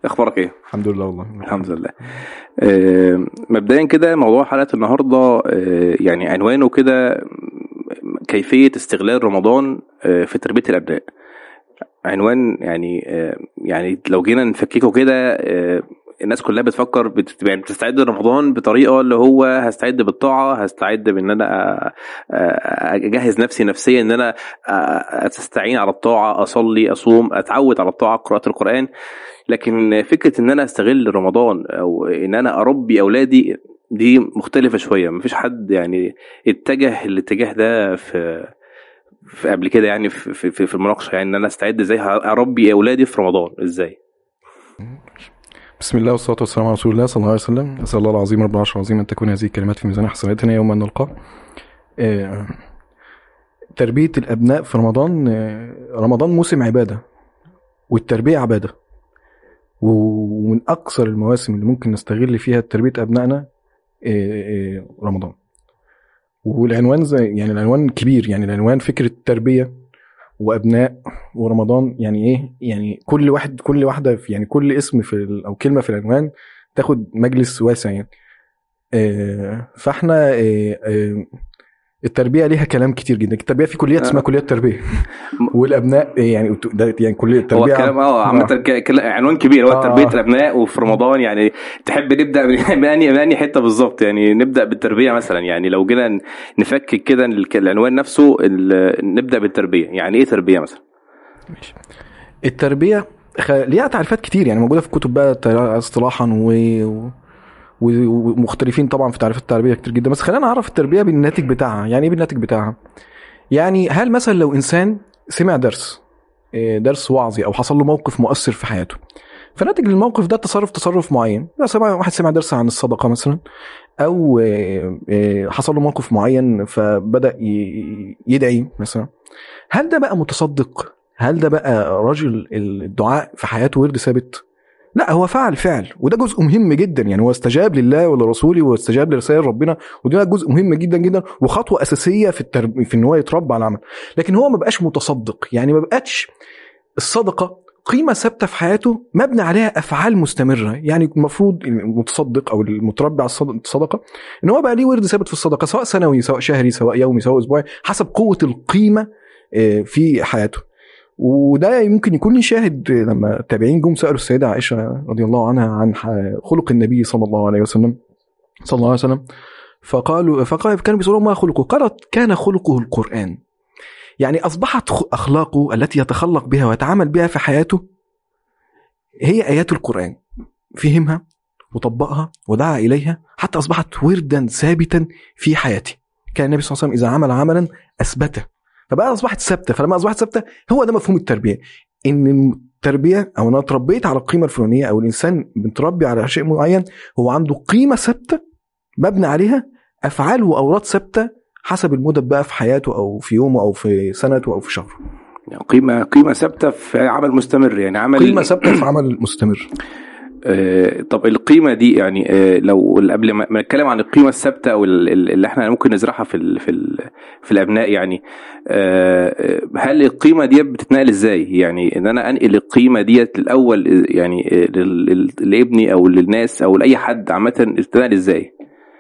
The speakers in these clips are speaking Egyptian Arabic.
اخبارك ايه الحمد لله والله الحمد لله آه، مبدئيا كده موضوع حلقه النهارده آه، يعني عنوانه كده كيفيه استغلال رمضان آه، في تربيه الابناء عنوان يعني آه، يعني لو جينا نفككه كده آه، الناس كلها بتفكر بت- يعني بتستعد لرمضان بطريقه اللي هو هستعد بالطاعه هستعد بان انا أ- أ- اجهز نفسي نفسيا ان انا أ- استعين على الطاعه اصلي اصوم اتعود على الطاعه قراءه القران لكن فكره ان انا استغل رمضان او ان انا اربي اولادي دي مختلفه شويه مفيش حد يعني اتجه الاتجاه ده في في قبل كده يعني في في, في المناقشه يعني ان انا استعد ازاي اربي اولادي في رمضان ازاي بسم الله والصلاة والسلام على رسول الله صلى الله عليه وسلم أسأل الله العظيم رب العرش العظيم أن تكون هذه الكلمات في ميزان حسناتنا يوم أن نلقاه آه، تربية الأبناء في رمضان آه، رمضان موسم عبادة والتربية عبادة ومن أكثر المواسم اللي ممكن نستغل فيها تربية أبنائنا آه، آه، رمضان والعنوان زي يعني العنوان كبير يعني العنوان فكرة تربية وابناء ورمضان يعني ايه يعني كل واحد كل واحده في يعني كل اسم في ال- او كلمه في العنوان تاخد مجلس واسع يعني آه، فاحنا آه، آه، التربيه ليها كلام كتير جدا التربيه في كليات اسمها كليات تربيه والابناء آه، يعني ده يعني كليه هو التربيه كلام اه عامة ك- كل- عنوان كبير هو آه. تربية الأبناء وفي رمضان يعني تحب نبدأ من من أنهي من أنهي حتة بالظبط يعني نبدأ بالتربية مثلا يعني لو جينا ن- نفكك كده الك- العنوان نفسه ال- نبدأ بالتربية يعني إيه تربية مثلا؟ ماشي. التربيه خ... ليها تعريفات كتير يعني موجوده في كتب بقى تر- اصطلاحا و... و- ومختلفين طبعا في تعريفات التربيه كتير جدا بس خلينا نعرف التربيه بالناتج بتاعها يعني ايه بالناتج بتاعها يعني هل مثلا لو انسان سمع درس إيه، درس وعظي او حصل له موقف مؤثر في حياته فناتج للموقف ده تصرف تصرف معين لا سمع واحد سمع درس عن الصدقه مثلا او إيه، إيه، حصل له موقف معين فبدا ي- يدعي مثلا هل ده بقى متصدق هل ده بقى رجل الدعاء في حياته ورد ثابت لا هو فعل فعل وده جزء مهم جدا يعني هو استجاب لله ولرسوله واستجاب لرسائل ربنا وده جزء مهم جدا جدا وخطوه اساسيه في الترب... في ان هو يتربى على العمل لكن هو ما بقاش متصدق يعني ما بقتش الصدقه قيمه ثابته في حياته مبني عليها افعال مستمره يعني المفروض المتصدق او المتربي على الصد- الصدقه ان هو بقى ليه ورد ثابت في الصدقه سواء سنوي سواء شهري سواء يومي سواء اسبوعي حسب قوه القيمه آه، في حياته وده ممكن يكون لي شاهد لما التابعين جم سالوا السيده عائشه رضي الله عنها عن ح- خلق النبي صلى الله عليه وسلم صلى الله عليه وسلم فقالوا فقال كانوا بيسالوا ما خلقه قالت كان خلقه القران يعني اصبحت خ- اخلاقه التي يتخلق بها ويتعامل بها في حياته هي ايات القران فهمها وطبقها ودعا اليها حتى اصبحت وردا ثابتا في حياته كان النبي صلى الله عليه وسلم اذا عمل عملا اثبته فبقى اصبحت ثابته فلما اصبحت ثابته هو ده مفهوم التربيه ان التربيه او انا اتربيت على القيمه الفلانيه او الانسان متربي على شيء معين هو عنده قيمه ثابته مبني عليها افعال واوراد ثابته حسب المدة بقى في حياته او في يومه او في سنته او في شهره يعني قيمة قيمة ثابتة في عمل مستمر يعني عمل قيمه ثابته في عمل مستمر آه، طب القيمه دي يعني آه، لو قبل ما ما نتكلم عن القيمه الثابته او ال- ال- اللي احنا ممكن نزرعها في ال في ال في الابناء يعني آه، آه، هل القيمه دي بتتنقل ازاي يعني ان انا انقل القيمه ديت الاول آه، يعني آه، لل- لل- لابني او للناس او لاي حد عامه تتنقل ازاي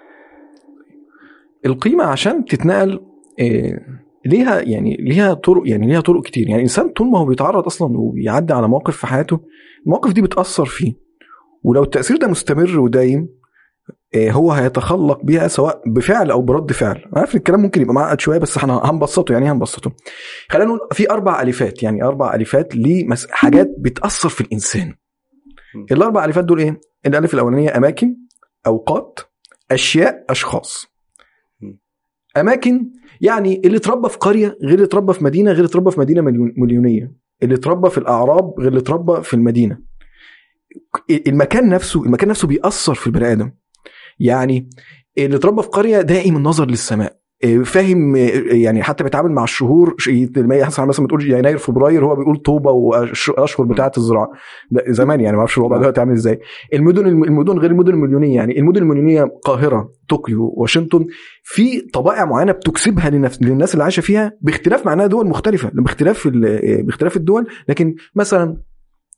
القيمه عشان تتنقل آه، ليها يعني ليها طرق يعني ليها طرق كتير يعني الانسان طول ما هو بيتعرض اصلا وبيعدي على مواقف في حياته المواقف دي بتاثر فيه ولو التاثير ده مستمر ودايم آه، هو هيتخلق بيها سواء بفعل او برد فعل أنا عارف إن الكلام ممكن يبقى معقد شويه بس احنا هنبسطه يعني إيه هنبسطه خلينا نقول في اربع الفات يعني اربع الفات لحاجات بتاثر في الانسان الاربع الفات دول ايه الالف الاولانيه اماكن اوقات اشياء اشخاص اماكن يعني اللي اتربى في قريه غير اللي اتربى في مدينه غير اللي اتربى في مدينه مليون- مليونيه اللي اتربى في الاعراب غير اللي اتربى في المدينه المكان نفسه المكان نفسه بيأثر في البني ادم يعني اللي اتربى في قريه دائم النظر للسماء إيه، فاهم إيه، يعني حتى بيتعامل مع الشهور شيء- لما يحصل مثلا بتقول يناير فبراير هو بيقول طوبه واشهر بتاعه الزراعه ده زمان يعني ما اعرفش الوضع دلوقتي عامل ازاي المدن المدن غير المدن المليونيه يعني المدن المليونيه القاهره طوكيو واشنطن في طبائع معينه بتكسبها لنفس للناس اللي عايشه فيها باختلاف معناها دول مختلفه باختلاف ال- باختلاف الدول لكن مثلا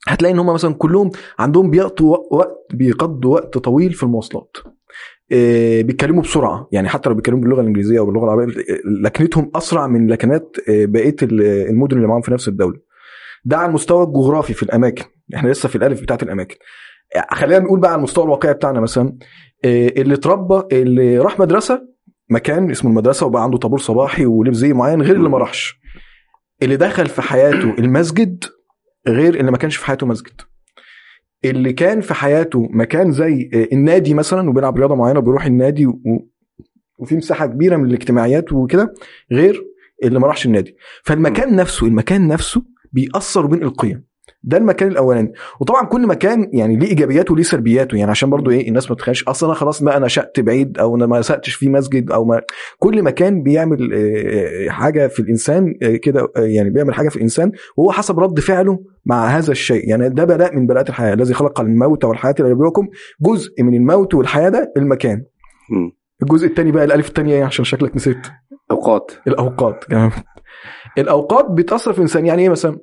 هتلاقي ان هم مثلا كلهم عندهم بيقضوا وقت بيقضوا وقت طويل في المواصلات آه، بيتكلموا بسرعه يعني حتى لو بيتكلموا باللغه الانجليزيه او باللغه العربيه لكنتهم اسرع من لكنات آه، بقيه ال- المدن اللي معاهم في نفس الدوله ده على المستوى الجغرافي في الاماكن احنا لسه في الالف بتاعت الاماكن آه، خلينا نقول بقى على المستوى الواقعي بتاعنا مثلا آه، اللي اتربى اللي راح مدرسه مكان اسمه المدرسه وبقى عنده طابور صباحي ولبس زي معين غير اللي ما راحش اللي دخل في حياته المسجد غير اللي ما كانش في حياته مسجد اللي كان في حياته مكان زي آه، النادي مثلا وبيلعب رياضه معينه وبيروح النادي و... وفي مساحه كبيره من الاجتماعيات وكده غير اللي ما راحش النادي فالمكان نفسه المكان نفسه بيأثر وبينقل القيم ده المكان الاولاني وطبعا كل مكان يعني ليه ايجابياته وليه سلبياته يعني عشان برضو ايه الناس ما تتخيلش اصلا انا خلاص بقى نشأت بعيد او انا ما نشأتش في مسجد او ما كل مكان بيعمل آه، حاجه في الانسان آه، كده آه، يعني بيعمل حاجه في الانسان وهو حسب رد فعله مع هذا الشيء يعني ده بلاء من بلاءات الحياه الذي خلق الموت والحياه ليبلوكم جزء من الموت والحياه ده المكان مم. الجزء الثاني بقى الالف الثانيه ايه عشان شكلك نسيت اوقات الاوقات كمان الاوقات بتاثر في الانسان يعني ايه مثلا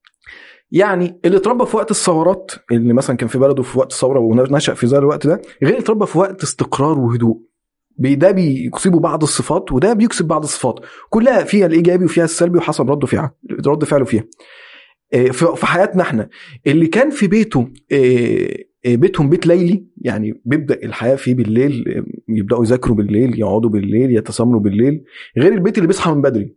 يعني اللي اتربى في وقت الثورات اللي مثلا كان في بلده في وقت الثوره ونشا في ذلك الوقت ده غير اللي اتربى في وقت استقرار وهدوء بي- ده بيكسبه بعض الصفات وده بيكسب بعض الصفات كلها فيها الايجابي وفيها السلبي وحسب رده فيها رد فعله فيها إيه، في في حياتنا احنا اللي كان في بيته إيه، إيه، بيتهم بيت ليلي يعني بيبدا الحياه فيه بالليل إيه، يبداوا يذاكروا بالليل يقعدوا بالليل يتسامروا بالليل غير البيت اللي بيصحى من بدري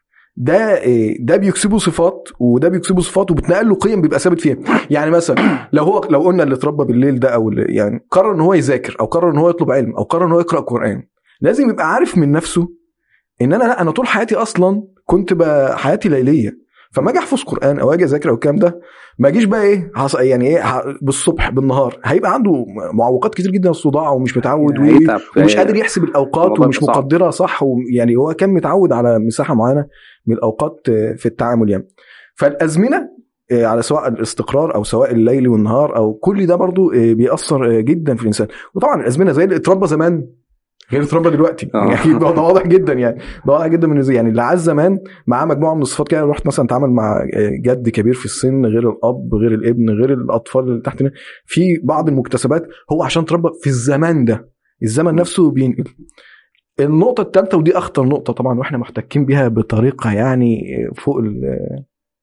ده إيه، ده بيكسبه صفات وده بيكسبه صفات وبتنقل له قيم بيبقى ثابت فيها يعني مثلا لو هو لو قلنا اللي اتربى بالليل ده او اللي يعني قرر ان هو يذاكر او قرر ان هو يطلب علم او قرر ان هو يقرا قران لازم يبقى عارف من نفسه ان انا لا انا طول حياتي اصلا كنت بقى حياتي ليليه فما اجي احفظ قران او اجي اذاكر او الكلام ده ما اجيش بقى ايه حص- يعني ايه ه- بالصبح بالنهار هيبقى عنده معوقات كتير جدا الصداع ومش متعود و- هيتعب ومش قادر يحسب الاوقات الموضوع ومش بيبقى صعب. مقدرها صح ويعني هو كان متعود على مساحه معينه من الاوقات آه، في التعامل يعني فالازمنه آه، على سواء الاستقرار او سواء الليل والنهار او كل ده برضو آه، بيأثر آه، جدا في الانسان وطبعا الازمنه زي اللي اتربى زمان غير اللي اتربى دلوقتي آه. يعني ده ده واضح جدا يعني ده واضح جدا من يعني اللي عاز زمان معاه مجموعه من الصفات كده رحت مثلا اتعامل مع آه، جد كبير في السن غير الاب غير الابن غير الاطفال اللي تحتنا في بعض المكتسبات هو عشان اتربى في الزمان ده الزمن نفسه بينقل النقطة الثالثة ودي أخطر نقطة طبعا وإحنا محتكين بيها بطريقة يعني فوق ال-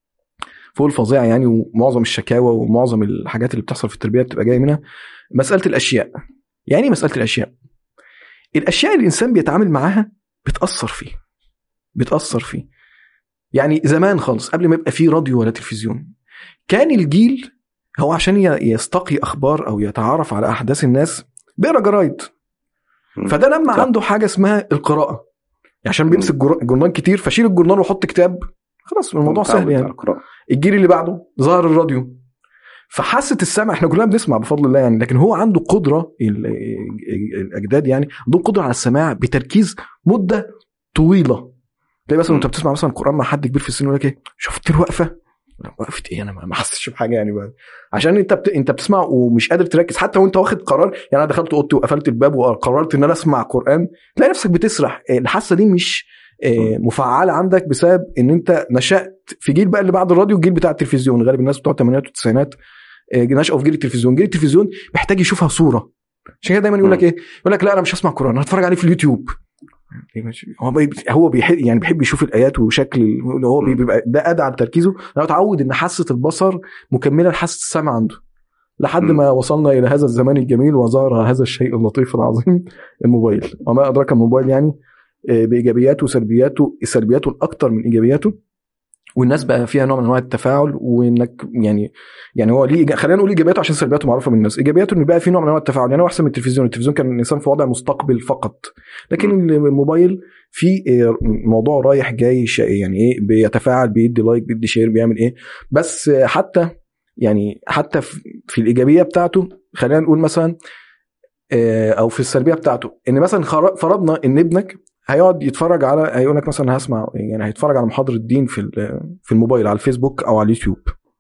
فوق الفظيع يعني ومعظم الشكاوى ومعظم الحاجات اللي بتحصل في التربية بتبقى جاية منها مسألة الأشياء يعني إيه مسألة الأشياء الأشياء اللي الإنسان بيتعامل معاها بتأثر فيه بتأثر فيه يعني زمان خالص قبل ما يبقى فيه راديو ولا تلفزيون كان الجيل هو عشان ي- يستقي أخبار أو يتعرف على أحداث الناس بيقرا جرايد مم. فده لما صح. عنده حاجه اسمها القراءه عشان مم. بيمسك جر- جورنال كتير فشيل الجورنال وحط كتاب خلاص الموضوع متعود سهل على يعني القراءة. الجيل اللي بعده ظهر الراديو فحاسه السمع احنا كلنا بنسمع بفضل الله يعني لكن هو عنده قدره ال- ال- الاجداد يعني عندهم قدره على السماع بتركيز مده طويله تلاقي مثلا مم. وانت بتسمع مثلا القران مع حد كبير في السن يقول لك ايه شفت الوقفه لا، وقفت ايه انا ما ما حسيتش بحاجه يعني بقى. عشان انت بت... انت بتسمع ومش قادر تركز حتى وانت واخد قرار يعني انا دخلت اوضتي وقفلت الباب وقررت ان انا اسمع قران تلاقي نفسك بتسرح الحاسه دي مش آه، مفعله عندك بسبب ان انت نشات في جيل بقى اللي بعد الراديو الجيل بتاع التلفزيون غالب الناس بتوع الثمانينات والتسعينات آه، نشأوا في جيل التلفزيون جيل التلفزيون محتاج يشوفها صوره عشان كده دايما يقول لك ايه يقول لك لا انا مش هسمع قران انا هتفرج عليه في اليوتيوب هو بي- هو بيحب يعني بيحب يشوف الايات وشكل ال- هو مم. بيبقى ده ادى على تركيزه انا اتعود ان حاسه البصر مكمله لحاسه السمع عنده لحد مم. ما وصلنا الى هذا الزمان الجميل وظهر هذا الشيء اللطيف العظيم الموبايل وما ادراك الموبايل يعني آه، بايجابياته وسلبياته سلبياته الاكثر من ايجابياته والناس بقى فيها نوع من انواع التفاعل وانك يعني يعني هو ليه إيجا- خلينا نقول ايجابياته عشان سلبياته معروفه من الناس ايجابياته ان بقى في نوع من انواع التفاعل يعني هو احسن من التلفزيون التلفزيون كان الانسان في وضع مستقبل فقط لكن الموبايل في آه، موضوع رايح جاي شا- يعني ايه بيتفاعل بيدي لايك بيدي شير بيعمل ايه بس آه، حتى يعني حتى في في الايجابيه بتاعته خلينا نقول مثلا آه، او في السلبيه بتاعته ان مثلا خر- فرضنا ان ابنك هيقعد يتفرج على هيقول لك مثلا هسمع يعني هيتفرج على محاضره دين في ال- في الموبايل على الفيسبوك او على اليوتيوب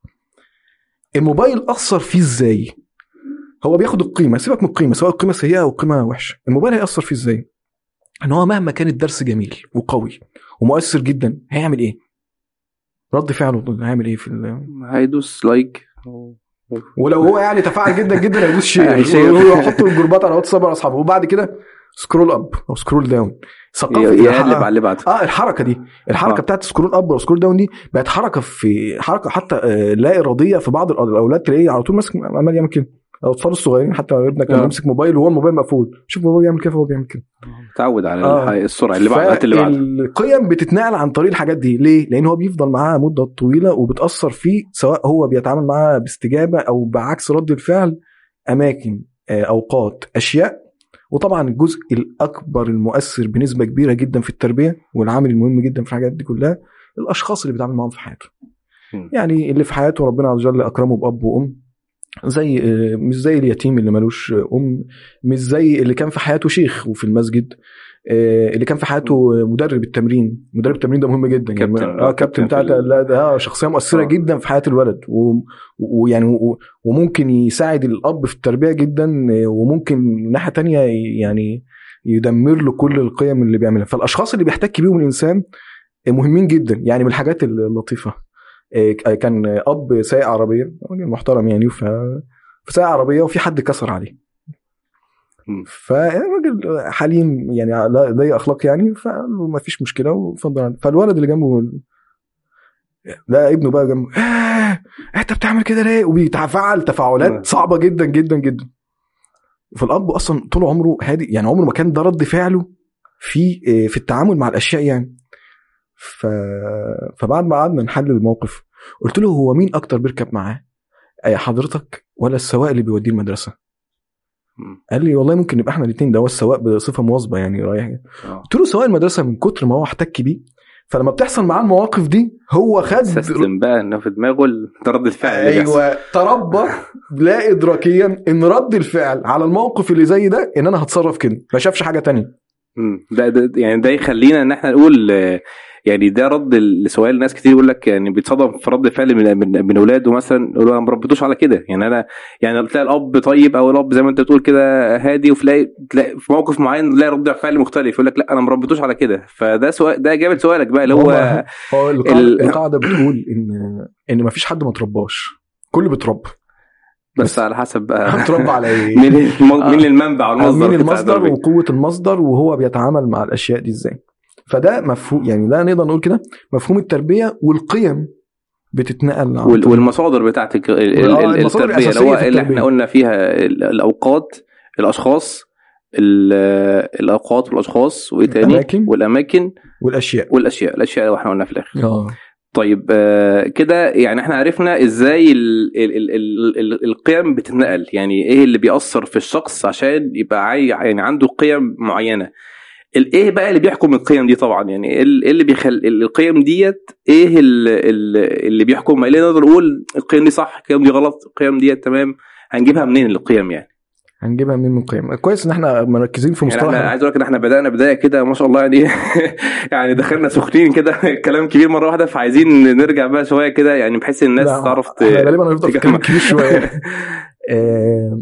الموبايل اثر فيه ازاي هو بياخد القيمه سيبك من القيمه سواء القيمه سيئه او القيمه وحشه الموبايل هياثر فيه ازاي ان هو مهما كان الدرس جميل وقوي ومؤثر جدا هيعمل ايه رد فعله هيعمل ايه في ال- هيدوس لايك ولو هو يعني تفاعل جدا جدا هيدوس شير هيشير. ويحط الجروبات على واتساب على اصحابه وبعد كده سكرول اب او سكرول داون ثقافه يقلب على اللي بعده اه الحركه دي الحركه آه. بتاعت سكرول اب وسكرول داون دي بقت حركه في حركه حتى آه، لا اراديه في بعض الاولاد تلاقيه على طول ماسك عمال يعمل كده الاطفال الصغيرين حتى ابنك لما آه. يمسك موبايل وهو الموبايل مقفول شوف بابا بيعمل كده فهو بيعمل كده تعود على آه. الح- السرعه اللي بعده هات اللي بعده القيم بتتنقل عن طريق الحاجات دي ليه؟ لان هو بيفضل معاها مده طويله وبتاثر فيه سواء هو بيتعامل معاها باستجابه او بعكس رد الفعل اماكن آه، اوقات اشياء وطبعا الجزء الاكبر المؤثر بنسبه كبيره جدا في التربيه والعامل المهم جدا في الحاجات دي كلها الاشخاص اللي بيتعامل معاهم في حياته مم. يعني اللي في حياته ربنا عز وجل اكرمه باب وام زي آه، مش زي اليتيم اللي ملوش ام مش زي اللي كان في حياته شيخ وفي المسجد آه، اللي كان في حياته مدرب التمرين مدرب التمرين ده مهم جدا يعني كابتن. اه كابتن بتاع كابتن في ال- لا ده آه، شخصيه مؤثره آه. جدا في حياه الولد و- ويعني و- وممكن يساعد الاب في التربيه جدا آه، وممكن من ناحيه تانية يعني يدمر له كل القيم اللي بيعملها فالاشخاص اللي بيحتك بيهم الانسان آه، مهمين جدا يعني من الحاجات اللطيفه آه، كان اب سايق عربيه راجل محترم يعني ف فسايق عربيه وفي حد كسر عليه مم. فالراجل حليم يعني لا لا اخلاق يعني فقال له ما فيش مشكله وفضل عنه. فالولد اللي جنبه لا ابنه بقى جنبه آه انت بتعمل كده ليه وبيتفاعل مم. تفاعلات صعبه جدا جدا جدا فالاب اصلا طول عمره هادي يعني عمره ما كان ده رد فعله في آه، في التعامل مع الاشياء يعني ف... فبعد ما قعدنا نحلل الموقف قلت له هو مين اكتر بيركب معاه أي حضرتك ولا السواق اللي بيوديه المدرسه مم. قال لي والله ممكن نبقى احنا الاثنين ده هو السواق بصفه مواظبه يعني رايح جاي. آه. قلت له سواق المدرسه من كتر ما هو احتك بيه فلما بتحصل معاه المواقف دي هو خد سيستم بقى انه في دماغه ال- ده رد الفعل اللي بيحصل. ايوه تربى لا ادراكيا ان رد الفعل على الموقف اللي زي ده ان انا هتصرف كده ما شافش حاجه تانية مم. ده, ده يعني ده يخلينا ان احنا نقول آه، يعني ده رد لسؤال ناس كتير يقول لك يعني بيتصدم في رد فعل من من, من اولاده مثلا يقولوا انا ما ربيتوش على كده يعني انا يعني تلاقي الاب طيب او الاب زي ما انت بتقول كده هادي وتلاقي تلاقي في موقف معين تلاقي رد فعل مختلف يقول لك لا انا ما ربيتوش على كده فده سؤال ده اجابه سؤالك بقى اللي هو هو- هو القاعده, ال- القاعدة بتقول ان ان ما فيش حد ما ترباش كله بيتربى بس على حسب بقى هتربى على ايه مين الم- مين المنبع والمصدر مين بتاع المصدر التربية. وقوه المصدر وهو بيتعامل مع الاشياء دي ازاي فده مفهوم يعني ده نقدر نقول كده مفهوم التربيه والقيم بتتنقل عن وال- طريق- والمصادر بتاعت الك- ال- ال- آه، ال- المصادر التربيه اللي الأساسية هو في اللي التربية. احنا قلنا فيها ال- الاوقات الاشخاص ال- الاوقات والاشخاص وايه تاني الأماكن. والاماكن والاشياء والاشياء الاشياء اللي احنا قلنا في الاخر اه طيب آه، كده يعني احنا عرفنا ازاي ال ال ال ال ال القيم بتتنقل يعني ايه اللي بيأثر في الشخص عشان يبقى عاي يعني عنده قيم معينه ال- ايه بقى اللي بيحكم القيم دي طبعا يعني ايه ال- إيه اللي بيخل ال- القيم ديت ايه ال- ال- اللي بيحكم اللي نقدر نقول القيم دي صح القيم دي غلط القيم ديت تمام هنجيبها منين القيم يعني هنجيبها منين من قيم كويس ان احنا مركزين في يعني مصطلح احنا عايز اقول لك ان احنا بدانا بدايه كده ما شاء الله يعني يعني دخلنا سخنين كده كلام كبير مره واحده فعايزين نرجع بقى شويه كده يعني بحيث الناس لا، تعرف ت- احنا غالبا هنفضل في تجمع. كلام كبير شويه آه،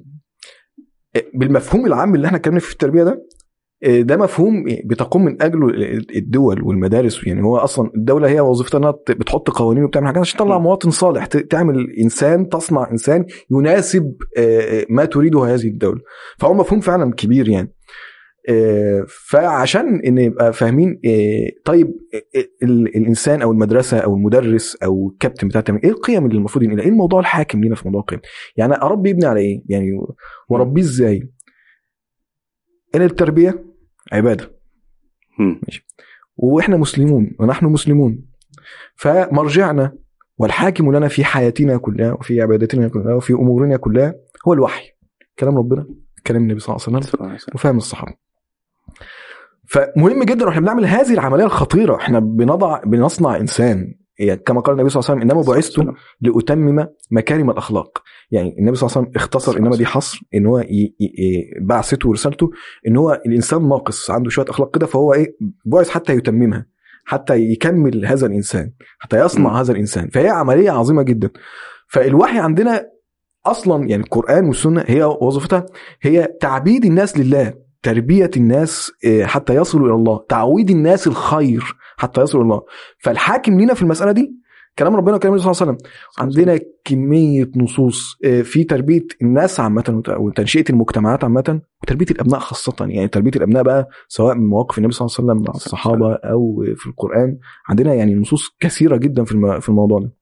بالمفهوم العام اللي احنا اتكلمنا فيه في التربيه ده آه، ده مفهوم بتقوم من اجله الدول والمدارس يعني هو اصلا الدوله هي وظيفتها انها ت- بتحط قوانين وبتعمل حاجات عشان تطلع م. مواطن صالح ت- تعمل انسان تصنع انسان يناسب آه، ما تريده هذه الدوله فهو مفهوم فعلا كبير يعني آه، فعشان ان يبقى فاهمين آه، طيب آه، ال- الانسان او المدرسه او المدرس او الكابتن بتاع التمرين ايه القيم اللي المفروض ينقلها؟ ايه الموضوع الحاكم لينا في موضوع القيم؟ يعني اربي ابني على ايه؟ يعني واربيه ازاي؟ ان التربيه عباده مم. واحنا مسلمون ونحن مسلمون فمرجعنا والحاكم لنا في حياتنا كلها وفي عبادتنا كلها وفي امورنا كلها هو الوحي كلام ربنا كلام النبي صلى الله عليه وسلم وفهم الصحابه فمهم جدا واحنا بنعمل هذه العمليه الخطيره احنا بنضع بنصنع انسان يعني كما قال النبي صلى الله عليه وسلم انما بعثت لاتمم مكارم الاخلاق يعني النبي صلى الله عليه وسلم اختصر انما دي حصر ان هو ي- ي- ي- بعثته ورسالته ان هو الانسان ناقص عنده شويه اخلاق كده فهو ايه بعث حتى يتممها حتى يكمل هذا الانسان حتى يصنع م. هذا الانسان فهي عمليه عظيمه جدا فالوحي عندنا اصلا يعني القران والسنه هي وظيفتها هي تعبيد الناس لله تربيه الناس آه، حتى يصلوا الى الله تعويد الناس الخير حتى يصلوا الى الله فالحاكم لينا في المساله دي كلام ربنا وكلام النبي صلى الله عليه وسلم عندنا كميه نصوص آه، في تربيه الناس عامه وت- وتنشئه المجتمعات عامه وتربيه الابناء خاصه يعني تربيه الابناء بقى سواء من مواقف النبي صلى الله عليه وسلم مع الصحابه او في القران عندنا يعني نصوص كثيره جدا في الم- في الموضوع ده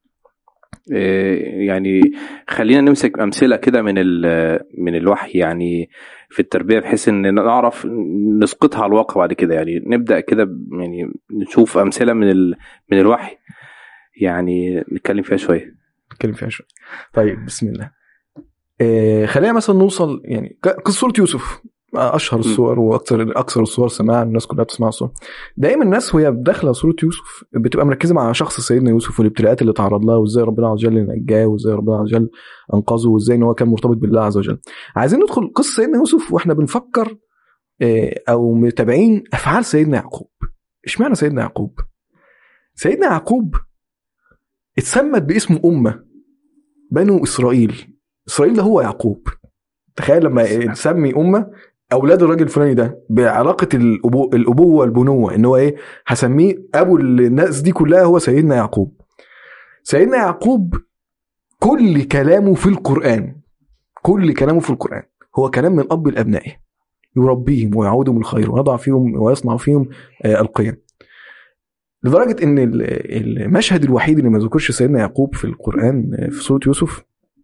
إيه، يعني خلينا نمسك امثله كده من ال- من الوحي يعني في التربيه بحيث ان نعرف نسقطها على الواقع بعد كده يعني نبدا كده ب- يعني نشوف امثله من ال من الوحي يعني نتكلم فيها شويه نتكلم فيها شويه طيب بسم الله آه خلينا مثلا نوصل يعني ك- قصه سوره يوسف اشهر الصور واكثر اكثر الصور سماعا الناس كلها بتسمع الصور دايما الناس وهي داخله سوره يوسف بتبقى مركزه مع شخص سيدنا يوسف والابتلاءات اللي تعرض لها وازاي ربنا عز وجل نجاه وازاي ربنا عز وجل انقذه وازاي ان هو كان مرتبط بالله عز وجل عايزين ندخل قصه سيدنا يوسف واحنا بنفكر آه، او متابعين افعال سيدنا يعقوب اشمعنى سيدنا يعقوب سيدنا يعقوب اتسمت باسم امه بنو اسرائيل اسرائيل ده هو يعقوب تخيل لما تسمي امه اولاد الراجل الفلاني ده بعلاقه الأبو... الابوه والبنوه ان هو ايه هسميه ابو الناس دي كلها هو سيدنا يعقوب سيدنا يعقوب كل كلامه في القران كل كلامه في القران هو كلام من اب لابنائه يربيهم ويعودهم الخير ويضع فيهم ويصنع فيهم آه، القيم لدرجه ان ال- المشهد الوحيد اللي ما ذكرش سيدنا يعقوب في القران آه، في سوره يوسف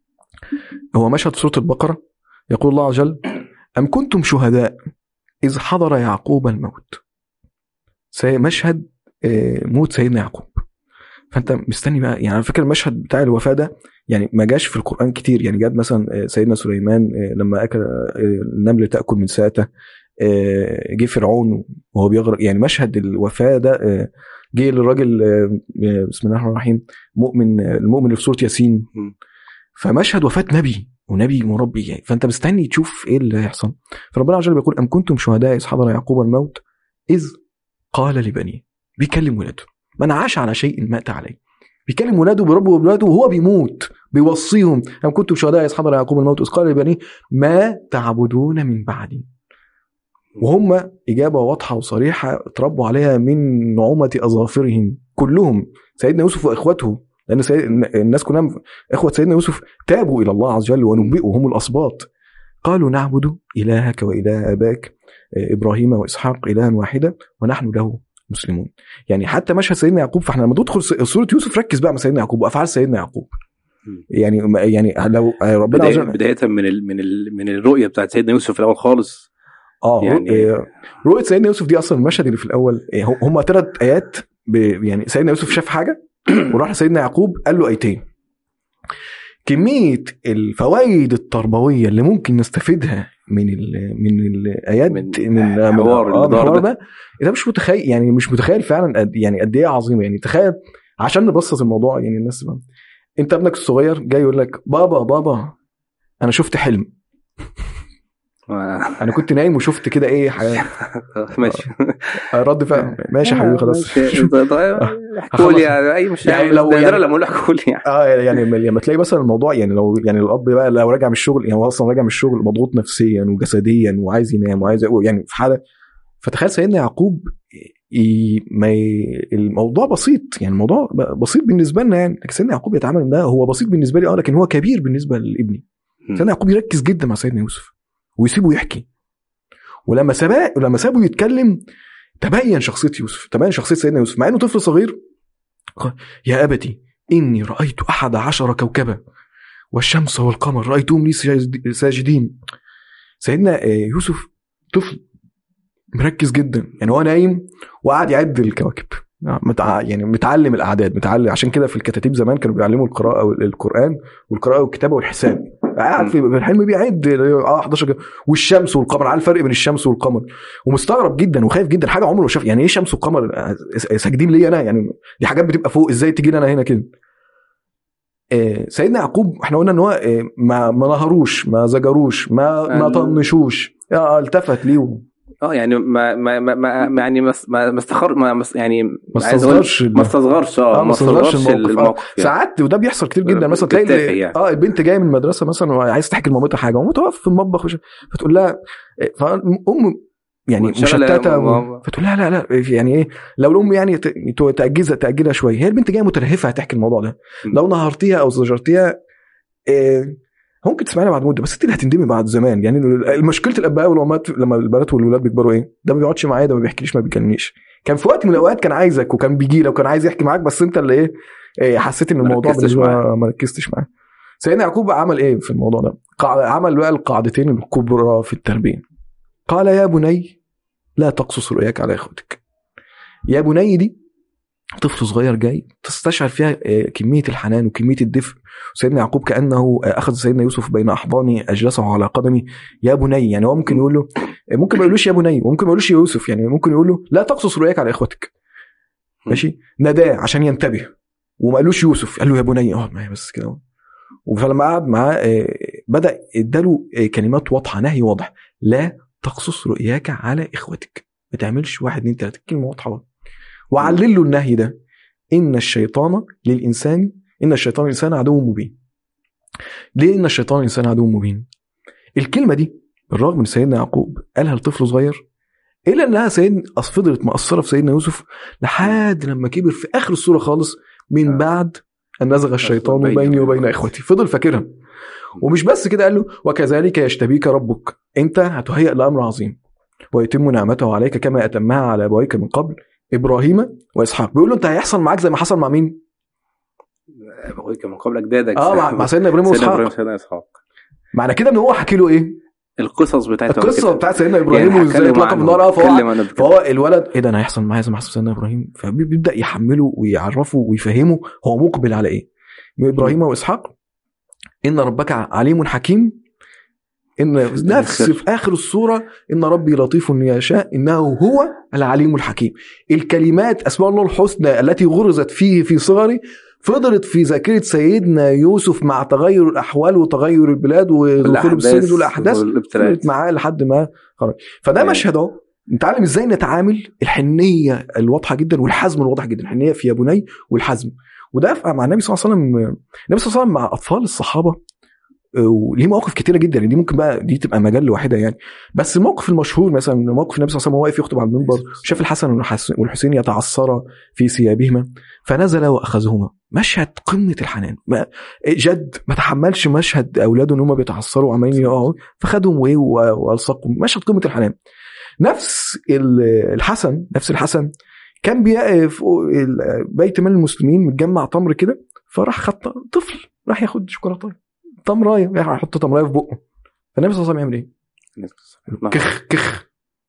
هو مشهد سوره البقره يقول الله عز وجل أم كنتم شهداء إذ حضر يعقوب الموت سي- مشهد آه، موت سيدنا يعقوب فانت مستني بقى يعني على فكره المشهد بتاع الوفاه ده يعني ما جاش في القران كتير يعني جاد مثلا آه، سيدنا سليمان آه، لما اكل آه، النمل تاكل من ساته آه، جه فرعون وهو بيغرق يعني مشهد الوفاه ده آه، جه للراجل آه، آه، بسم الله الرحمن الرحيم مؤمن آه، المؤمن اللي في سوره ياسين مم. فمشهد وفاه نبي ونبي مربي يعني فانت مستني تشوف ايه اللي هيحصل فربنا عز وجل بيقول ام كنتم شهداء اذ حضر يعقوب الموت اذ قال لبنيه بيكلم ولاده من عاش على شيء مات عليه بيكلم ولاده بربه وولاده وهو بيموت بيوصيهم ام كنتم شهداء اذ حضر يعقوب الموت اذ قال لبنيه ما تعبدون من بعدي وهم اجابه واضحه وصريحه اتربوا عليها من نعومه اظافرهم كلهم سيدنا يوسف واخوته لان سيد الناس كلها اخوه سيدنا يوسف تابوا الى الله عز وجل ونبئوا هم الاسباط قالوا نعبد الهك واله اباك آه، ابراهيم واسحاق الها واحدا ونحن له مسلمون يعني حتى مشهد سيدنا يعقوب فاحنا لما تدخل س- سوره يوسف ركز بقى مع سيدنا يعقوب وافعال سيدنا يعقوب مم. يعني يعني لو ربنا عز بداية, وجل بداية من ال من ال من الرؤيه بتاعت سيدنا يوسف في الاول خالص اه يعني- يعني رؤيه سيدنا يوسف دي اصلا المشهد اللي في الاول إيه، هم- هم ثلاث ايات ب يعني سيدنا يوسف شاف حاجه وراح لسيدنا يعقوب قال له ايتين كميه الفوائد التربويه اللي ممكن نستفيدها من ال من الايات من من الحوار آه، اللي من الحوار دار ده. ده ده مش متخيل يعني مش متخيل فعلا قد يعني قد ايه عظيمه يعني تخيل عشان نبسط الموضوع يعني الناس تفهم. انت ابنك الصغير جاي يقول لك بابا بابا انا شفت حلم انا كنت نايم وشفت كده ايه حاجة ماشي رد فعل ماشي يا حبيبي خلاص ماشي. طيب، احكوا لي يعني اي مش يعني يعني لو لو يعني- لما اقول احكوا لي يعني اه يعني لما تلاقي مثلا الموضوع يعني لو يعني الاب بقى لو راجع من الشغل يعني هو اصلا راجع من الشغل مضغوط نفسيا وجسديا وعايز ينام وعايز يعني في حاله فتخيل سيدنا يعقوب ي... ما ي... الموضوع بسيط يعني الموضوع ب- بسيط بالنسبه لنا يعني لكن سيدنا يعقوب يتعامل ده هو بسيط بالنسبه لي اه لكن هو كبير بالنسبه لابني مم. سيدنا يعقوب يركز جدا مع سيدنا يوسف ويسيبه يحكي ولما سبق ولما سابه يتكلم تبين شخصيه يوسف تبين شخصيه سيدنا يوسف مع انه طفل صغير قال يا ابتي اني رايت احد عشر كوكبا والشمس والقمر رايتهم لي ساجد- ساجدين سيدنا آه، يوسف طفل مركز جدا يعني هو نايم وقاعد يعد الكواكب متع... يعني متعلم الاعداد متعلم عشان كده في الكتاتيب زمان كانوا بيعلموا القراءه والقران والقراءه والكتابه والحساب قاعد في في الحلم بيعد اه 11 كده. والشمس والقمر عارف الفرق بين الشمس والقمر ومستغرب جدا وخايف جدا حاجه عمره ما شاف يعني ايه شمس وقمر آه، ساجدين لي انا يعني دي حاجات بتبقى فوق ازاي تيجي لي انا هنا كده آه، سيدنا يعقوب احنا قلنا ان هو آه، ما ما نهروش ما زجروش ما ما ال- طنشوش آه، التفت ليه اه يعني ما ما ما, ما يعني ما ما ما استخر ما ما- يعني ما عايز أقول- استصغرش ما استصغرش اه ما استصغرش الموقف, الموقف يعني. ساعات وده بيحصل كتير جدا مثلا تلاقي بتتافه ال- يعني. اه البنت جايه من المدرسه مثلا وعايز تحكي لمامتها حاجه ومامتها واقفه في المطبخ وش... فتقول لها فام يعني وانشغل- مشتته ما- و... فتقول لا لا لا يعني ايه لو الام يعني ت- تاجزها تاجلها شويه هي البنت جايه مترهفه هتحكي الموضوع ده م. لو نهرتيها او زجرتيها إيه ممكن تسمعينها بعد مده بس انت اللي هتندمي بعد زمان يعني مشكله الاباء والامهات لما البنات والولاد بيكبروا ايه ده ما بيقعدش معايا ده ما بيحكيليش ما بيكلمنيش كان في وقت من الاوقات كان عايزك وكان بيجي لك وكان عايز يحكي معاك بس انت اللي ايه, إيه حسيت ان ما الموضوع ركزتش بالنسبه معاه. ما ركزتش معاه سيدنا يعقوب بقى عمل ايه في الموضوع ده قا- عمل بقى القاعدتين الكبرى في التربيه قال يا بني لا تقصص رؤياك على اخوتك يا بني دي طفل صغير جاي تستشعر فيها آه، كميه الحنان وكميه الدفء سيدنا يعقوب كانه آه، اخذ سيدنا يوسف بين احضاني اجلسه على قدمي يا بني يعني هو ممكن يقول له آه، ممكن ما يقولوش يا بني وممكن ما يقولوش يا يوسف يعني ممكن يقول له لا تقصص رؤياك على اخوتك ماشي ناداه عشان ينتبه وما قالوش يوسف قال له يا بني اقعد معايا بس كده فلما قعد معاه آه، بدا اداله آه، كلمات واضحه نهي واضح لا تقصص رؤياك على اخوتك ما تعملش واحد اتنين تلاته كلمه واضحه وعلل له النهي ده ان الشيطان للانسان ان الشيطان للانسان عدو مبين ليه ان الشيطان للانسان عدو مبين الكلمه دي بالرغم من سيدنا يعقوب قالها لطفل صغير الا انها سيد أص- فضلت مأثره في سيدنا يوسف لحد لما كبر في اخر السوره خالص من آه. بعد ان نزغ الشيطان بيني بيني وبين وبين اخوتي فضل فاكرها ومش بس كده قال له وكذلك يشتبيك ربك انت هتهيأ لامر عظيم ويتم نعمته عليك كما اتمها على ابويك من قبل ابراهيم واسحاق بيقول له انت هيحصل معاك زي ما حصل مع مين؟ ابويك من قبل اجدادك اه مع, مع سيدنا ابراهيم سيدنا ابراهيم واسحاق سيدنا اسحاق معنى كده ان هو حكي له ايه؟ القصص بتاعته القصه بتاعت سيدنا ابراهيم يعني وازاي اتلقى في النار اه فهو اتكلم عنه بكده. فهو الولد ايه ده انا هيحصل معايا زي ما حصل سيدنا ابراهيم فبيبدا يحمله ويعرفه ويفهمه هو مقبل على ايه ابراهيم واسحاق ان ربك عليم حكيم ان نفس في اخر السوره ان ربي لطيف يشاء انه هو العليم الحكيم الكلمات اسماء الله الحسنى التي غرزت فيه في صغري فضلت في ذاكره سيدنا يوسف مع تغير الاحوال وتغير البلاد ودخوله بالسجن والاحداث والابتلاءات فضلت معاه لحد ما خرج فده أيوة. مشهد اهو نتعلم ازاي نتعامل الحنيه الواضحه جدا والحزم الواضح جدا الحنيه في يا بني والحزم وده ف- مع النبي صلى الله عليه وسلم النبي صلى الله عليه وسلم مع اطفال الصحابه آه، وليه مواقف كتيره جدا يعني دي ممكن بقى دي تبقى مجال لوحدها يعني بس الموقف المشهور مثلا موقف النبي صلى الله عليه وسلم وهو واقف يخطب على المنبر شاف الحسن والحس- والحسين يتعصرا في ثيابهما فنزل واخذهما مشهد قمه الحنان ما- جد ما تحملش مشهد اولاده ان هم بيتعصروا وعمالين يقعوا فخدهم وايه و- والصقهم مشهد قمه الحنان نفس ال- الحسن نفس الحسن كان بيقف فوق ال- بيت مال المسلمين متجمع تمر كده فراح خد طفل راح ياخد شوكولاته تمرايه راح يحط تمرايه في بقه فالنبي صلى الله عليه وسلم يعمل ايه؟ كخ كخ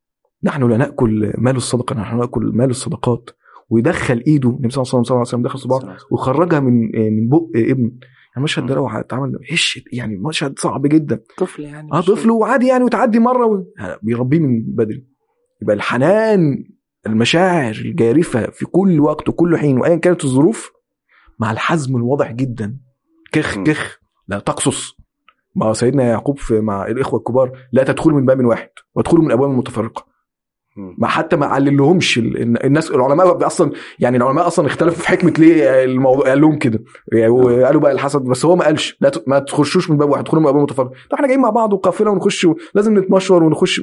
نحن لا ناكل مال الصدقه نحن ناكل مال الصدقات ويدخل ايده النبي صلى الله عليه وسلم دخل صباعه وخرجها من من بق ابن يعني المشهد ده لو اتعمل هش يعني مشهد صعب جدا طفل يعني اه مش- طفل وعادي يعني وتعدي مره و... بيربيه من بدري يبقى الحنان المشاعر الجارفه في كل وقت وكل حين وايا كانت الظروف مع الحزم الواضح جدا كخ م. كخ لا تقصص ما سيدنا يعقوب في مع الاخوه الكبار لا تدخلوا من باب واحد وادخلوا من ابواب متفرقه مم. ما حتى ما عللهمش ال- الناس العلماء اصلا يعني العلماء اصلا اختلفوا في حكمه ليه الموضوع قال لهم كده يعني وقالوا بقى الحسد بس هو ما قالش لا ت- ما تخشوش من باب واحد تدخلوا من ابواب متفرقه طب احنا جايين مع بعض وقافله ونخش لازم نتمشور ونخش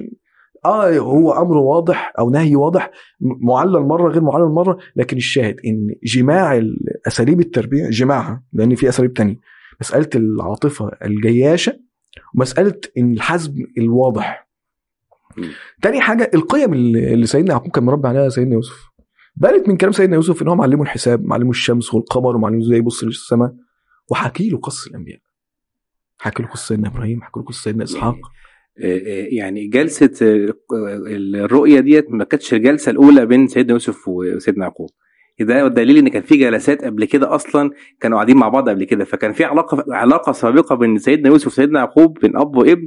اه هو امر واضح او نهي واضح م- معلل مره غير معلل مره لكن الشاهد ان جماع ال- اساليب التربيه جماعها لان في اساليب تانية مساله العاطفه الجياشه ومساله ان الحزم الواضح مم. تاني حاجه القيم اللي اللي سيدنا يعقوب كان مربي عليها سيدنا يوسف بانت من كلام سيدنا يوسف ان هو معلمه الحساب معلمه الشمس والقمر ومعلمه ازاي يبص للسماء وحكي له قصه الانبياء حكي له قصه سيدنا ابراهيم حكي له قصه سيدنا اسحاق آه، آه، يعني جلسه آه، الرؤيه ديت ما كانتش الجلسه الاولى بين سيدنا يوسف وسيدنا يعقوب ده دليل ان كان في جلسات قبل كده اصلا كانوا قاعدين مع بعض قبل كده فكان في علاقه علاقه سابقه بين سيدنا يوسف وسيدنا يعقوب بين اب وابن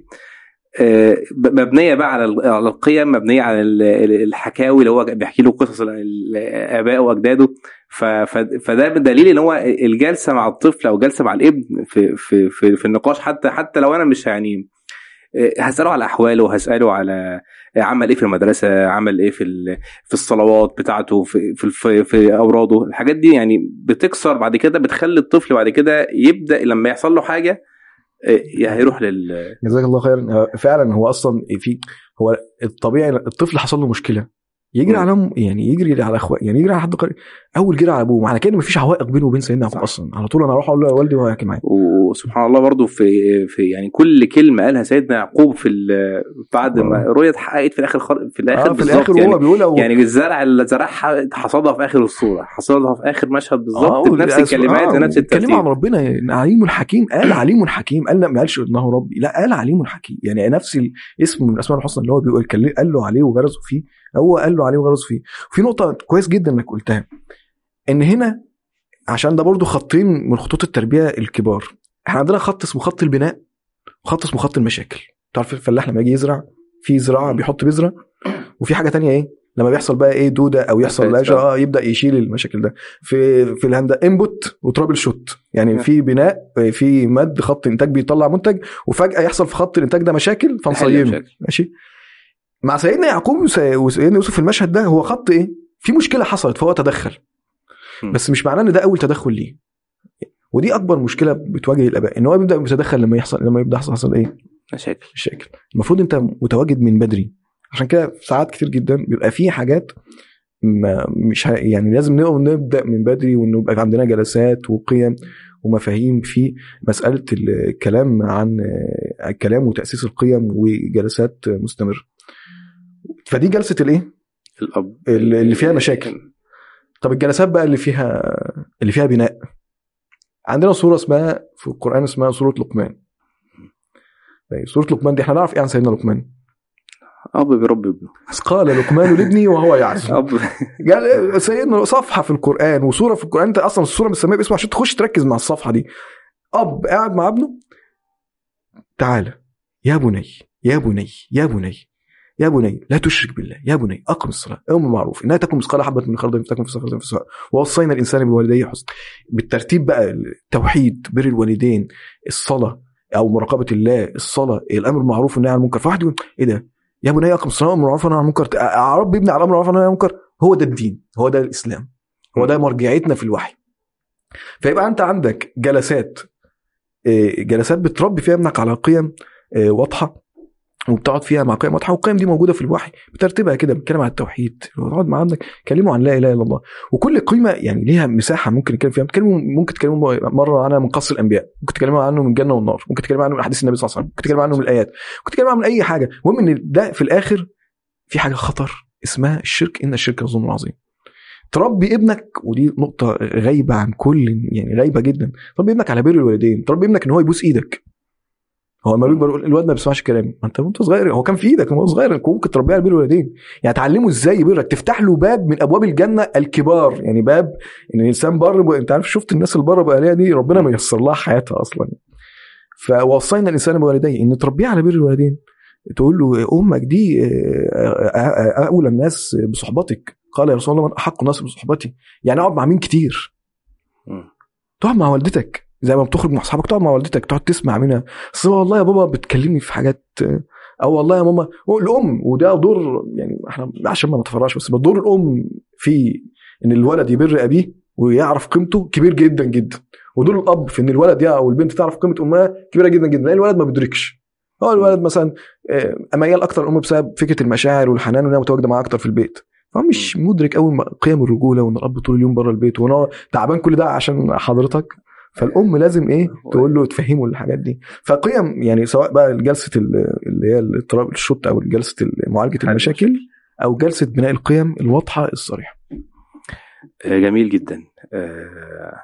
آه، مبنيه بقى على ال- على القيم مبنيه على ال- ال- الحكاوي اللي هو بيحكي له قصص ال- ال- ابائه واجداده ف- ف- فده دليل ان هو الجلسه مع الطفل او الجلسه مع الابن في في في, في النقاش حتى حتى لو انا مش يعني آه، هساله على احواله هساله على عمل ايه في المدرسه عمل ايه في ال- في الصلوات بتاعته في في في, في اوراده الحاجات دي يعني بتكسر بعد كده بتخلي الطفل بعد كده يبدا لما يحصل له حاجه آه، هيروح لل جزاك الله خيرا آه، فعلا هو اصلا في هو الطبيعي الطفل حصل له مشكله يجري مم. على أم- يعني يجري على اخوه يعني يجري على حد قريب اول جري على ابوه معنى كده مفيش عوائق بينه وبين سيدنا يعقوب صح. اصلا على طول انا اروح اقول له يا والدي وهو يحكي معايا وسبحان الله برضو في في يعني كل كلمه قالها سيدنا يعقوب في ال- بعد ما آه. الرؤيه اتحققت في الاخر خر... في الاخر اه في بالظبط الاخر يعني وهو بيقول أو يعني الزرع اللي زرعها حصدها في اخر الصوره حصدها في اخر مشهد بالظبط بنفس والأس- الكلمات آه، ونفس اتكلم عن الترتيب ربنا عليم حكيم قال عليم حكيم قال لا ما قالش انه ربي لا قال عليم حكيم يعني نفس الاسم من الاسماء الحسنى اللي هو بيقول كل- قال له عليه وغرزه فيه هو قال له عليه وغرزه فيه في نقطه كويس جدا انك قلتها ان هنا عشان ده برضو خطين من خطوط التربيه الكبار احنا عندنا خط اسمه خط البناء وخط اسمه خط المشاكل تعرف الفلاح لما يجي يزرع في زراعه بيحط بذره وفي حاجه تانية ايه لما بيحصل بقى ايه دوده او يحصل نفاذ، لاجه اه يبدا يشيل المشاكل ده في في الهندسه انبوت وترابل شوت يعني نعم. في بناء في مد خط انتاج بيطلع منتج وفجاه يحصل في خط الانتاج ده مشاكل تحل فنصينه المشاكل. ماشي مع سيدنا يعقوب وس- وسيدنا يوسف في المشهد ده هو خط ايه في مشكله حصلت فهو تدخل م. بس مش معناه ان ده اول تدخل ليه ودي اكبر مشكله بتواجه الاباء ان هو بيبدا يتدخل لما يحصل لما يبدا يحصل حصل ايه مشاكل مشاكل المفروض انت متواجد من بدري عشان كده في ساعات كتير جدا بيبقى في حاجات ما مش ه... يعني لازم نبقى نبدا من بدري وانه يبقى عندنا جلسات وقيم ومفاهيم في مساله الكلام عن الكلام وتاسيس القيم وجلسات مستمره فدي جلسه الايه الاب اللي فيها مشاكل. طب الجلسات بقى اللي فيها اللي فيها بناء عندنا صوره اسمها في القران اسمها سوره لقمان طيب، سوره لقمان دي احنا نعرف ايه عن سيدنا لقمان اب بيربي ابنه إذ قال لقمان لابنه وهو يعزم اب قال سيدنا صفحه في القران وسوره في القران انت اصلا السوره مسميه باسمها عشان تخش تركز مع الصفحه دي اب قاعد مع ابنه تعالى يا بني يا بني يا بني يا بني لا تشرك بالله يا بني اقم الصلاه امر بالمعروف انها تكن مثقال حبه من خردل فتكن في صخره في السماء ووصينا الانسان بوالديه حسنا بالترتيب بقى التوحيد بر الوالدين الصلاه او مراقبه الله الصلاه الامر بالمعروف والنهي عن المنكر فواحد يقول ايه ده يا بني اقم الصلاه امر بالمعروف والنهي عن المنكر رب ابني على الامر بالمعروف والنهي عن المنكر هو ده الدين هو ده الاسلام هو ده مرجعيتنا في الوحي فيبقى انت عندك جلسات إيه، جلسات بتربي فيها ابنك على قيم إيه، واضحه وبتقعد فيها مع قيم واضحه والقيم دي موجوده في الوحي بترتيبها كده بتتكلم عن التوحيد تقعد مع ابنك كلمه عن لا اله الا الله وكل قيمه يعني ليها مساحه ممكن نتكلم فيها ممكن ممكن تكلموا مره عنها من قص الانبياء ممكن تكلموا عنه من الجنه والنار ممكن تكلموا عنه من احاديث النبي صلى الله عليه وسلم ممكن تكلموا عنه من الايات ممكن تكلموا عنه من اي حاجه المهم ان ده في الاخر في حاجه خطر اسمها الشرك ان الشرك لظلم عظيم تربي ابنك ودي نقطة غايبة عن كل يعني غايبة جدا تربي ابنك على بر الوالدين تربي ابنك ان هو يبوس ايدك هو لما بيكبر يقول الواد ما بيسمعش كلامي ما انت وانت صغير هو كان في ايدك وهو صغير انت ممكن تربيه على بر الوالدين يعني تعلمه ازاي يبرك تفتح له باب من ابواب الجنه الكبار يعني باب ان الانسان بر انت عارف شفت الناس اللي بره بقى دي ربنا ميسر لها حياتها اصلا فوصينا الانسان بوالديه ان تربيه على بر الوالدين تقول له امك دي آه، آه، آه، اولى الناس بصحبتك قال يا رسول الله من احق الناس بصحبتي يعني اقعد مع مين كتير مم. تقعد مع والدتك زي ما بتخرج مع اصحابك تقعد مع والدتك تقعد تسمع منها اصل والله يا بابا بتكلمني في حاجات او والله يا ماما هو الام وده دور يعني احنا عشان ما نتفرعش بس دور الام في ان الولد يبر ابيه ويعرف قيمته كبير جدا جدا ودور الاب في ان الولد يا او البنت تعرف قيمه امها كبيره جدا جدا لان الولد ما بيدركش هو الولد مثلا آه، ميال اكتر الام بسبب فكره المشاعر والحنان وانها متواجده معاه اكتر في البيت فهو مش مدرك قوي قيم الرجوله وان الاب طول اليوم بره البيت وان هو تعبان كل ده عشان حضرتك فالام لازم ايه تقول له تفهمه الحاجات دي فقيم يعني سواء بقى جلسه ال- اللي هي الاضطراب الشط او جلسه معالجه حل المشاكل او جلسه بناء القيم الواضحه الصريحه آه، جميل جدا آه،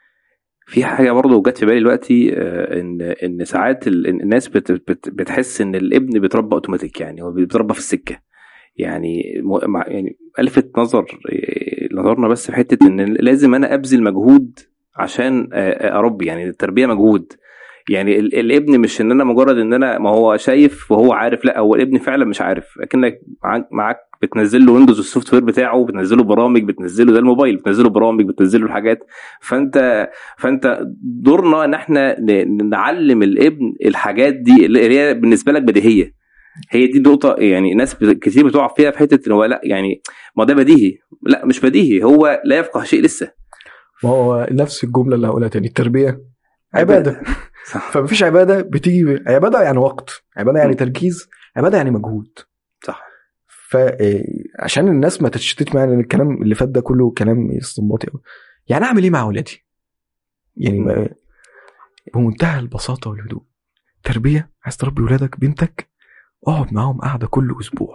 في حاجه برضه جت في بالي دلوقتي آه، ان ان ساعات ال- إن الناس بت بت بتحس ان الابن بيتربى اوتوماتيك يعني هو بيتربى في السكه يعني م- مع- يعني الفت نظر آه، نظرنا بس في حته ان لازم انا ابذل مجهود عشان آه، اربي يعني التربيه مجهود يعني ال- الابن مش ان انا مجرد ان انا ما هو شايف وهو عارف لا هو الابن فعلا مش عارف اكنك معاك معاك بتنزل له ويندوز السوفت وير بتاعه بتنزل له برامج بتنزل له ده الموبايل بتنزل له برامج بتنزل له الحاجات فانت فانت دورنا ان احنا ن- نعلم الابن الحاجات دي اللي هي بالنسبه لك بديهيه هي دي نقطة يعني ناس بت- كتير بتقع فيها في حتة ان هو لا يعني ما ده بديهي لا مش بديهي هو لا يفقه شيء لسه ما هو نفس الجمله اللي هقولها تاني التربيه عباده صح فمفيش عباده بتيجي ب- عباده يعني وقت عباده يعني تركيز عباده يعني مجهود صح فعشان الناس ما تتشتت معايا لان الكلام اللي فات ده كله كلام استنباطي قوي يعني اعمل ايه مع اولادي؟ يعني ما بمنتهى البساطه والهدوء تربيه عايز تربي ولادك بنتك اقعد معاهم قعده كل اسبوع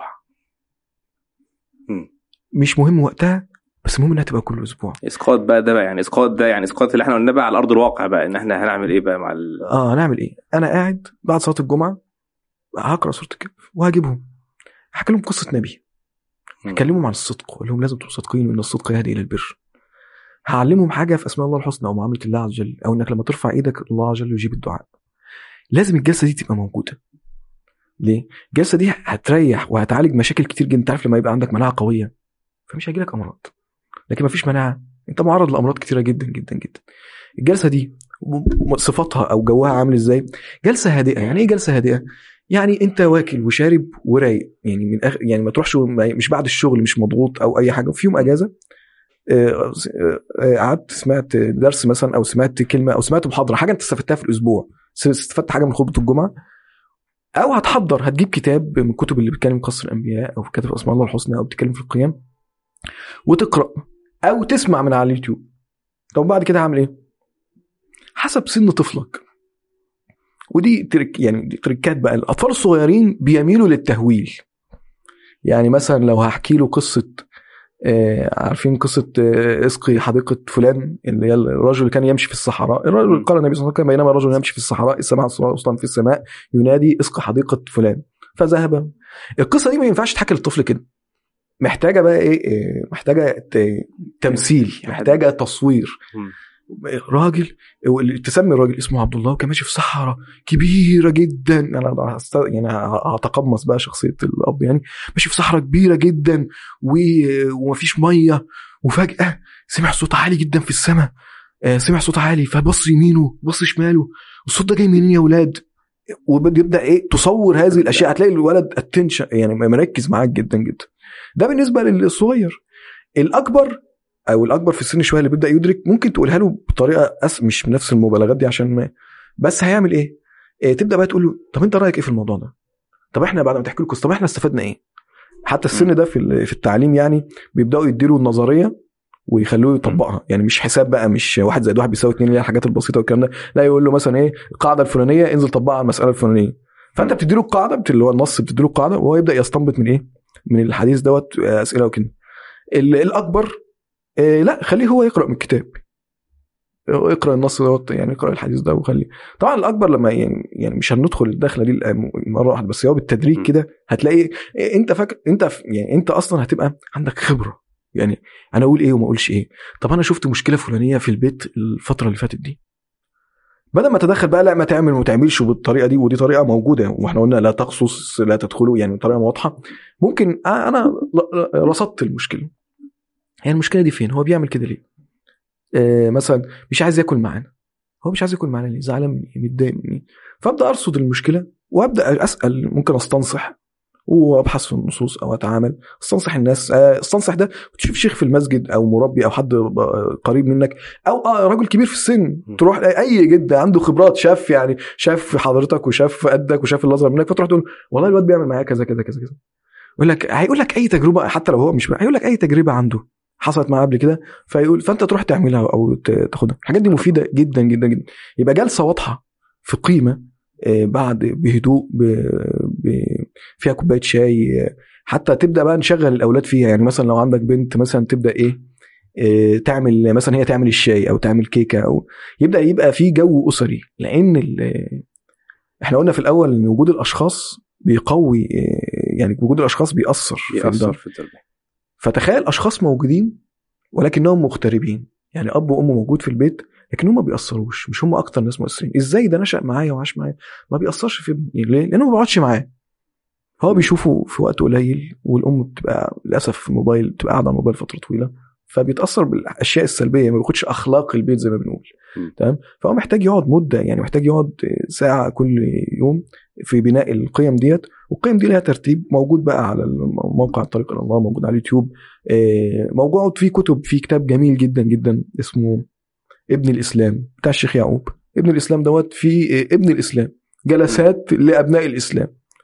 مم. مش مهم وقتها بس المهم انها تبقى كل اسبوع اسقاط بقى ده بقى يعني اسقاط ده يعني اسقاط اللي احنا قلناه بقى على ارض الواقع بقى ان احنا هنعمل ايه بقى مع ال... اه هنعمل ايه؟ انا قاعد بعد صلاه الجمعه هقرا سوره الكهف وهجيبهم هحكي لهم قصه نبي مم. هكلمهم عن الصدق واقول لهم لازم تبقوا صادقين وان الصدق يهدي الى البر هعلمهم حاجه في اسماء الله الحسنى او معامله الله عز وجل او انك لما ترفع ايدك الله عز وجل يجيب الدعاء لازم الجلسه دي تبقى موجوده ليه؟ الجلسه دي هتريح وهتعالج مشاكل كتير جدا انت عارف لما يبقى عندك مناعه قويه فمش هيجيلك امراض لكن مفيش مناعه انت معرض لامراض كتيره جدا جدا جدا الجلسه دي م- م- صفاتها او جوها عامل ازاي جلسه هادئه يعني ايه جلسه هادئه يعني انت واكل وشارب ورايق يعني من أخ... يعني ما تروحش ما- مش بعد الشغل مش مضغوط او اي حاجه في يوم اجازه آه، آه، قعدت سمعت درس مثلا او سمعت كلمه او سمعت محاضره حاجه انت استفدتها في الاسبوع استفدت حاجه من خطبه الجمعه او هتحضر هتجيب كتاب من الكتب اللي بتتكلم قصر الانبياء او كتاب اسماء الله الحسنى او بتتكلم في القيام وتقرا او تسمع من على اليوتيوب طب بعد كده هعمل ايه حسب سن طفلك ودي ترك يعني دي تركات بقى الاطفال الصغيرين بيميلوا للتهويل يعني مثلا لو هحكي له قصه آه عارفين قصه آه اسقي حديقه فلان اللي هي الرجل اللي كان يمشي في الصحراء الرجل قال النبي صلى الله عليه وسلم بينما رجل يمشي في الصحراء سمع صوتا في السماء ينادي اسقي حديقه فلان فذهب القصه دي ما ينفعش تحكي للطفل كده محتاجه بقى ايه إيه، محتاجه ت- تمثيل محتاجه تصوير مم. راجل واللي تسمي الراجل اسمه عبد الله وكان ماشي في صحراء كبيره جدا انا هست... يعني ه- هتقمص بقى شخصيه الاب يعني ماشي في صحراء كبيره جدا و... ومفيش ميه وفجاه سمع صوت عالي جدا في السماء آه، سمع صوت عالي فبص يمينه بص شماله الصوت ده جاي منين يا ولاد وبيبدا ايه تصور هذه الاشياء هتلاقي الولد اتنشن يعني مركز معاك جدا جدا ده بالنسبه للصغير الاكبر او الاكبر في السن شويه اللي بيبدا يدرك ممكن تقولها له بطريقه أس مش بنفس المبالغات دي عشان ما بس هيعمل ايه؟ إيه تبدا بقى تقول له طب انت رايك ايه في الموضوع ده؟ طب احنا بعد ما تحكي له قصه طب احنا استفدنا ايه؟ حتى السن ده في ال- في التعليم يعني بيبداوا يديله النظريه ويخلوه يطبقها يعني مش حساب بقى مش واحد زائد واحد بيساوي اتنين اللي هي الحاجات البسيطه والكلام ده لا يقول له مثلا ايه القاعده الفلانيه انزل طبقها على المساله الفلانيه فانت بتدي له القاعده بت- اللي هو النص بتدي له القاعده وهو يبدا يستنبط من ايه؟ من الحديث دوت آه، اسئله وكده ال- الاكبر آه، لا خليه هو يقرا من الكتاب اقرا النص دوت يعني اقرا الحديث ده وخليه طبعا الاكبر لما يعني, يعني مش هندخل الدخله دي الآن مره واحده بس هو بالتدريج م. كده هتلاقي انت فاكر انت ف- يعني انت اصلا هتبقى عندك خبره يعني انا اقول ايه وما اقولش ايه طب انا شفت مشكله فلانيه في البيت الفتره اللي فاتت دي بدل ما تدخل بقى لا ما تعمل وما تعملش بالطريقه دي ودي طريقه موجوده واحنا قلنا لا تقصص لا تدخلوا يعني بطريقه واضحه ممكن آه انا ل- رصدت المشكله هي المشكله دي فين هو بيعمل كده ليه آه مثلا مش عايز ياكل معانا هو مش عايز ياكل معانا ليه زعلان مني متضايق مني فابدا ارصد المشكله وابدا اسال ممكن استنصح وابحث في النصوص او اتعامل استنصح الناس آه، استنصح ده تشوف شيخ في المسجد او مربي او حد ب- قريب منك او آه راجل كبير في السن م. تروح اي جد عنده خبرات شاف يعني شاف حضرتك وشاف قدك وشاف اللي اصغر منك فتروح تقول والله الواد بيعمل معايا كذا كذا كذا كذا يقول لك هيقول لك اي تجربه حتى لو هو مش هيقول لك اي تجربه عنده حصلت معاه قبل كده فيقول فانت تروح تعملها او ت- تاخدها الحاجات دي مفيده جدا جدا جدا يبقى جلسه واضحه في قيمه آه، بعد بهدوء ب- ب- فيها كوبايه شاي آه، حتى تبدا بقى نشغل الاولاد فيها يعني مثلا لو عندك بنت مثلا تبدا ايه آه، تعمل مثلا هي تعمل الشاي او تعمل كيكه او يبدا يبقى في جو اسري لان ال- احنا قلنا في الاول ان وجود الاشخاص بيقوي آه، يعني وجود الاشخاص بيأثر في يأثر الدار في التربيه فتخيل اشخاص موجودين ولكنهم مغتربين يعني اب وام موجود في البيت لكن هم ما بيأثروش مش هم اكتر ناس مؤثرين ازاي ده نشأ معايا وعاش معايا ما بيأثرش في ابني ليه لانه ما بيقعدش معاه هو بيشوفه في وقت قليل والام بتبقى للاسف في الموبايل بتبقى قاعده على الموبايل فتره طويله فبيتاثر بالاشياء السلبيه ما بياخدش اخلاق البيت زي ما بنقول م. تمام فهو محتاج يقعد مده يعني محتاج يقعد ساعه كل يوم في بناء القيم ديت والقيم دي لها ترتيب موجود بقى على الموقع الطريق الى الله موجود على اليوتيوب آه، موجود فيه كتب في كتاب جميل جدا جدا اسمه ابن الاسلام بتاع الشيخ يعقوب ابن الاسلام دوت في آه، ابن الاسلام جلسات لابناء الاسلام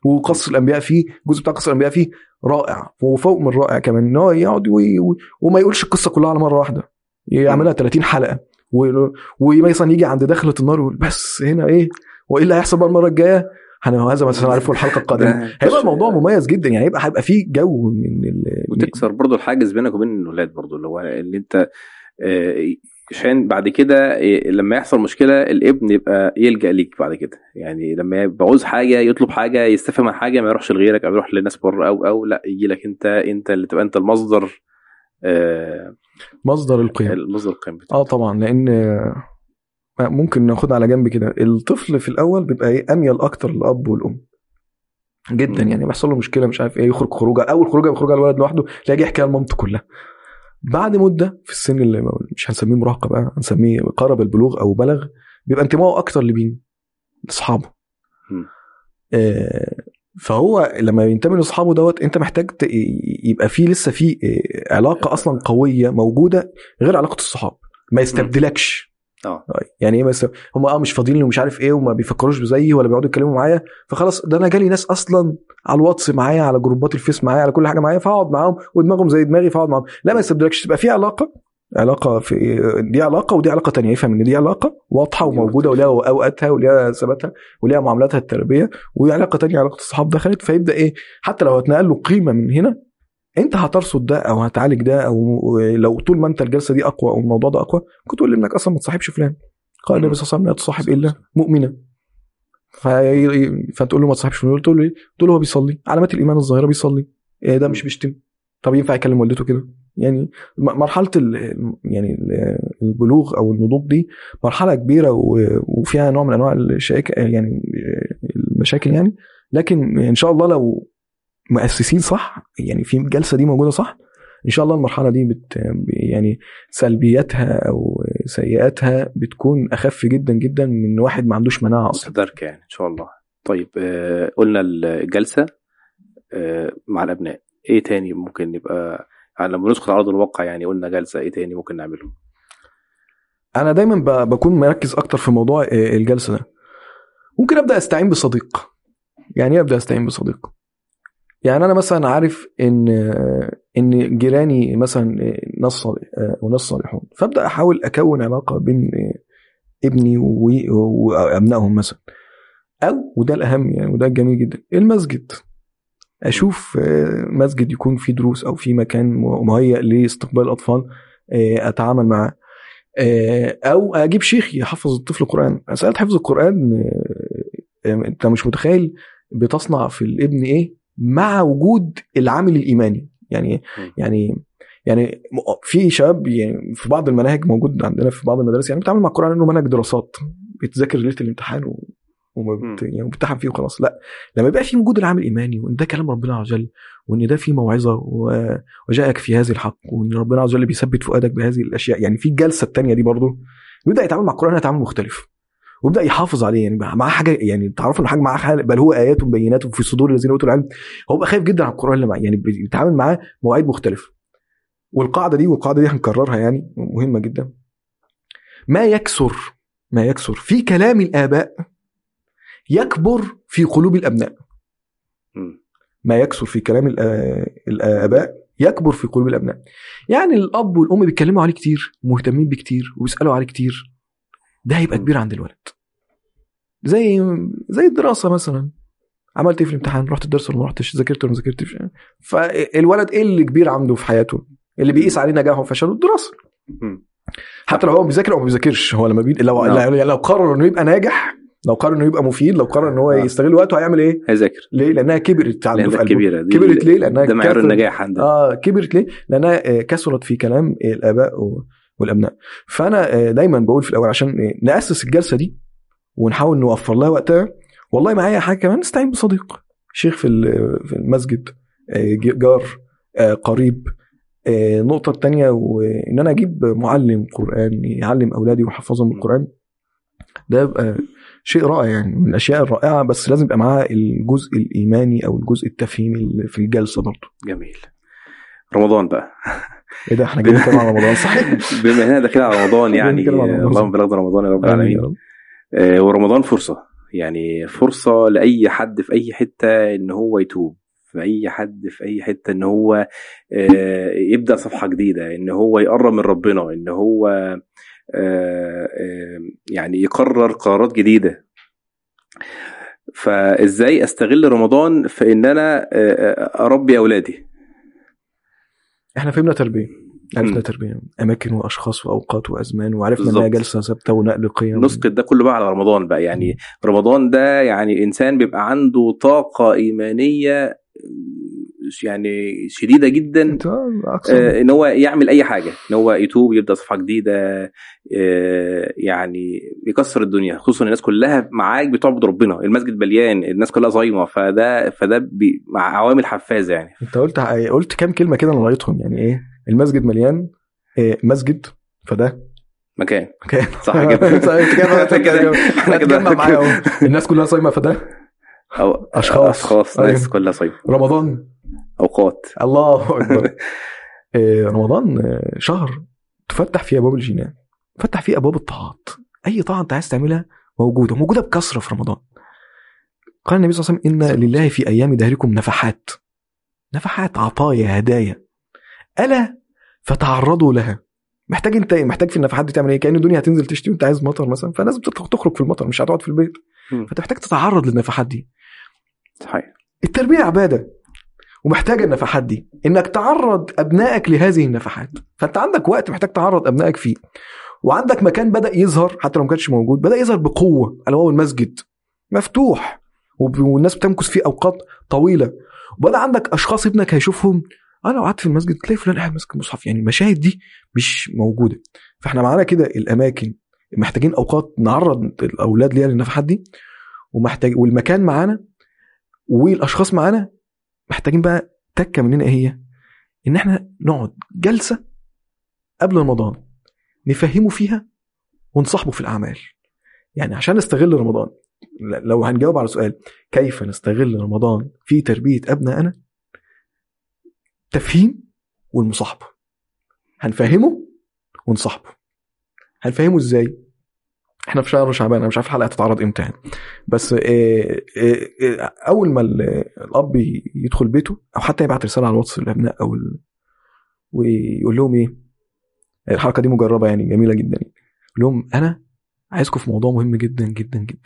وقصص الانبياء فيه الجزء بتاع قصص الانبياء فيه رائع وفوق من رائع كمان ان هو يقعد وي- وي- وما يقولش القصه كلها على مره واحده يعملها 30 حلقه و- ومثلا يجي عند دخله النار ويقول بس هنا ايه وايه اللي هيحصل بقى المره الجايه هذا مثلا عارفه الحلقه القادمه ده- هيبقى الموضوع مميز جدا يعني هيبقى هيبقى فيه جو من ال... وتكسر برضو الحاجز بينك وبين الولاد برضو اللي هو اللي انت آه، عشان بعد كده آه، لما يحصل مشكله الابن يبقى يلجا ليك بعد كده يعني لما يبقى عاوز حاجه يطلب حاجه يستفهم عن حاجه ما يروحش لغيرك او يروح لناس بره او او لا يجي لك انت انت اللي تبقى انت المصدر آه، مصدر القيم المصدر القيم بتاعه اه طبعا لان آه، ممكن ناخدها على جنب كده الطفل في الاول بيبقى ايه اميل اكتر للاب والام جدا مم. يعني بيحصل له مشكله مش عارف ايه يخرج خروجه اول خروجه بيخرجها الولد لوحده تلاقيه يحكيها لمامته كلها بعد مده في السن اللي مش هنسميه مراهقه بقى هنسميه قرب البلوغ او بلغ بيبقى انتمائه اكتر لمين؟ لاصحابه مم. آه، فهو لما ينتمي لاصحابه دوت انت محتاج ت- يبقى في لسه في آه، علاقه اصلا قويه موجوده غير علاقه الصحاب ما يستبدلكش اه يعني ايه مثلا هم اه مش فاضيين لي ومش عارف ايه وما بيفكروش زيي ولا بيقعدوا يتكلموا معايا فخلاص ده انا جالي ناس اصلا على الواتس معايا على جروبات الفيس معايا على كل حاجه معايا فاقعد معاهم ودماغهم زي دماغي فاقعد معاهم لا ما يستبدلكش تبقى في علاقه علاقه في دي علاقه ودي علاقه تانية يفهم ان دي علاقه واضحه دي وموجوده وليها اوقاتها وليها ثباتها وليها معاملاتها التربيه وعلاقه تانية علاقه الصحاب دخلت فيبدا ايه حتى لو هتنقل له قيمه من هنا انت هترصد ده او هتعالج ده او لو طول ما انت الجلسه دي اقوى او الموضوع ده اقوى كنت تقول لابنك اصلا ما تصاحبش فلان قال النبي صلى الله عليه وسلم لا تصاحب الا مؤمنا في... فتقول له ما تصاحبش فلان تقول له ايه؟ تقول له هو بيصلي علامات الايمان الظاهره بيصلي إيه ده مش بيشتم طب ينفع يكلم والدته كده يعني م- مرحله ال... يعني ال- البلوغ او النضوج دي مرحله كبيره و... وفيها نوع من انواع الشائك يعني المشاكل يعني لكن ان شاء الله لو مؤسسين صح يعني في الجلسه دي موجوده صح ان شاء الله المرحله دي بت يعني سلبياتها او سيئاتها بتكون اخف جدا جدا من واحد ما عندوش مناعه اصلا متداركه يعني ان شاء الله طيب آه، قلنا الجلسه آه، مع الابناء ايه تاني ممكن يبقى يعني لما ندخل على ارض الواقع يعني قلنا جلسه ايه تاني ممكن نعمله انا دايما ب- بكون مركز اكتر في موضوع آه، الجلسه ده ممكن ابدا استعين بصديق يعني ايه ابدا استعين بصديق يعني انا مثلا عارف ان آه، ان جيراني مثلا آه، ناس صالح آه، وناس صالحون فابدا احاول اكون علاقه بين آه، ابني و- وابنائهم مثلا او وده الاهم يعني وده الجميل جدا المسجد اشوف آه، مسجد يكون فيه دروس او في مكان مهيأ لاستقبال الاطفال آه، اتعامل معاه آه، او اجيب شيخ يحفظ الطفل القران مساله حفظ القران آه، آه، انت مش متخيل بتصنع في الابن ايه مع وجود العامل الايماني يعني إيه؟ مم. يعني يعني م- في شباب يعني في بعض المناهج موجود عندنا في بعض المدارس يعني بتعامل مع القران انه منهج دراسات بتذاكر ليله الامتحان و... وما بت... مم. يعني بتمتحن فيه وخلاص لا لما يبقى في وجود العامل الايماني وان ده كلام ربنا عز وجل وان ده فيه موعظه و... وجاءك في هذه الحق وان ربنا عز وجل بيثبت فؤادك بهذه الاشياء يعني في الجلسه الثانيه دي برضه بيبدا يتعامل مع القران تعامل مختلف ويبدا يحافظ عليه يعني معاه حاجه يعني تعرف ان حاجه معاه حاجة بل هو ايات بينات في صدور الذين اوتوا العلم هو بقى خايف جدا على القران اللي معاه يعني بيتعامل معاه مواعيد مختلفه والقاعده دي والقاعده دي هنكررها يعني مهمه جدا ما يكثر ما يكثر في كلام الاباء يكبر في قلوب الابناء مم. ما يكثر في كلام الآ- الاباء يكبر في قلوب الابناء يعني الاب والام بيتكلموا عليه كتير مهتمين بيه كتير وبيسالوا عليه كتير ده هيبقى م. كبير عند الولد زي زي الدراسه مثلا عملت ايه في الامتحان رحت الدرس ولا ما رحتش ذاكرت ولا ما ذاكرتش فالولد ايه اللي كبير عنده في حياته اللي بيقيس عليه نجاحه وفشله الدراسه مم. حتى لو هو بيذاكر او ما بيذاكرش هو لما بي... لو نعم. يعني لو قرر انه يبقى ناجح لو قرر انه يبقى مفيد لو قرر ان هو آه. يستغل وقته هيعمل ايه؟ هيذاكر ليه؟ لانها كبرت عنده لان في ده قلبه كبيره دي كبرت ليه؟ لانها ده معيار كثرت- النجاح عندنا اه كبرت ليه؟ لانها آه، كثرت في كلام آه، الاباء و- والابناء فانا آه، دايما بقول في الاول عشان آه، ناسس الجلسه دي ونحاول نوفر لها وقتها والله معايا حاجه كمان نستعين بصديق شيخ في ال- في المسجد آه، ج- جار آه، قريب آه، النقطة التانية وإن أنا أجيب معلم قرآن يعلم أولادي ويحفظهم القرآن ده يبقى شيء رائع يعني من الأشياء الرائعة بس لازم يبقى معاه الجزء الإيماني أو الجزء التفهيمي اللي في الجلسة برضه جميل رمضان بقى إيه ده إحنا جايين نتكلم على رمضان صحيح بما اننا داخلين على رمضان يعني بنتكلم على رمضان. اللهم بلغنا رمضان يا رب آمين يا العالمين رب. آه، ورمضان فرصه يعني فرصه لاي حد في اي حته ان هو يتوب في اي حد في اي حته ان هو آه، يبدا صفحه جديده ان هو يقرب من ربنا ان هو آه، آه، يعني يقرر قرارات جديده فازاي استغل رمضان في ان انا آه، اربي اولادي احنا فهمنا تربيه عرفنا مم. تربيه اماكن واشخاص واوقات وازمان وعرفنا بالظبط. انها جلسه ثابته ونقل قيم نسقط ده كله بقى على رمضان بقى يعني رمضان ده يعني انسان بيبقى عنده طاقه ايمانيه يعني شديده جدا انت اقصى آه، ان هو يعمل اي حاجه ان هو يتوب يبدا صفحه جديده آه، يعني يكسر الدنيا خصوصا الناس كلها معاك بتعبد ربنا المسجد مليان الناس كلها صايمه فده فده بي مع عوامل حفازه يعني انت قلت قلت كام كلمه كده انا قريتهم يعني ايه المسجد مليان إيه مسجد فده مكان مكان صح كده صح كده إحنا كده- إحنا كده- هتجمع معايا اهو الناس كلها صايمه فده أو أشخاص. اشخاص أيوة. ناس كلها صايمه رمضان اوقات الله اكبر إيه رمضان آه، شهر تفتح فيه ابواب الجنان تفتح فيه ابواب الطاعات اي طاعه انت عايز تعملها موجوده موجوده بكثره في رمضان قال النبي صلى الله عليه وسلم ان لله في ايام دهركم نفحات نفحات عطايا هدايا الا فتعرضوا لها محتاج انت إيه؟ محتاج في النفحات دي تعمل ايه كان الدنيا هتنزل تشتي وانت عايز مطر مثلا فالناس بتخرج في المطر مش هتقعد في البيت مم. فانت محتاج تتعرض للنفحات دي صحيح التربيه عباده ومحتاجه النفحات دي انك تعرض ابنائك لهذه النفحات فانت عندك وقت محتاج تعرض ابنائك فيه وعندك مكان بدا يظهر حتى لو ما كانش موجود بدا يظهر بقوه الا وهو المسجد مفتوح وب- والناس بتمكث فيه اوقات طويله وبدا عندك اشخاص ابنك هيشوفهم انا لو قعدت في المسجد تلاقي فلان قاعد ماسك المصحف يعني المشاهد دي مش موجوده فاحنا معانا كده الاماكن محتاجين اوقات نعرض الاولاد ليها للنفحات دي ومحتاج والمكان معانا والاشخاص معانا محتاجين بقى تكه مننا ايه هي؟ ان احنا نقعد جلسه قبل رمضان نفهمه فيها ونصاحبه في الاعمال. يعني عشان نستغل رمضان ل- لو هنجاوب على سؤال كيف نستغل رمضان في تربيه ابنائنا؟ تفهيم والمصاحبه. هنفهمه ونصاحبه. هنفهمه ازاي؟ احنا في شهر شعبان انا مش عارف الحلقه هتتعرض امتى يعني. بس إيه إيه إيه اول ما ال- الاب يدخل بيته او حتى يبعت رساله على الواتس للابناء او ال... ويقول لهم ايه الحركه دي مجربه يعني جميله جدا يعني. يقول لهم انا عايزكم في موضوع مهم جدا جدا جدا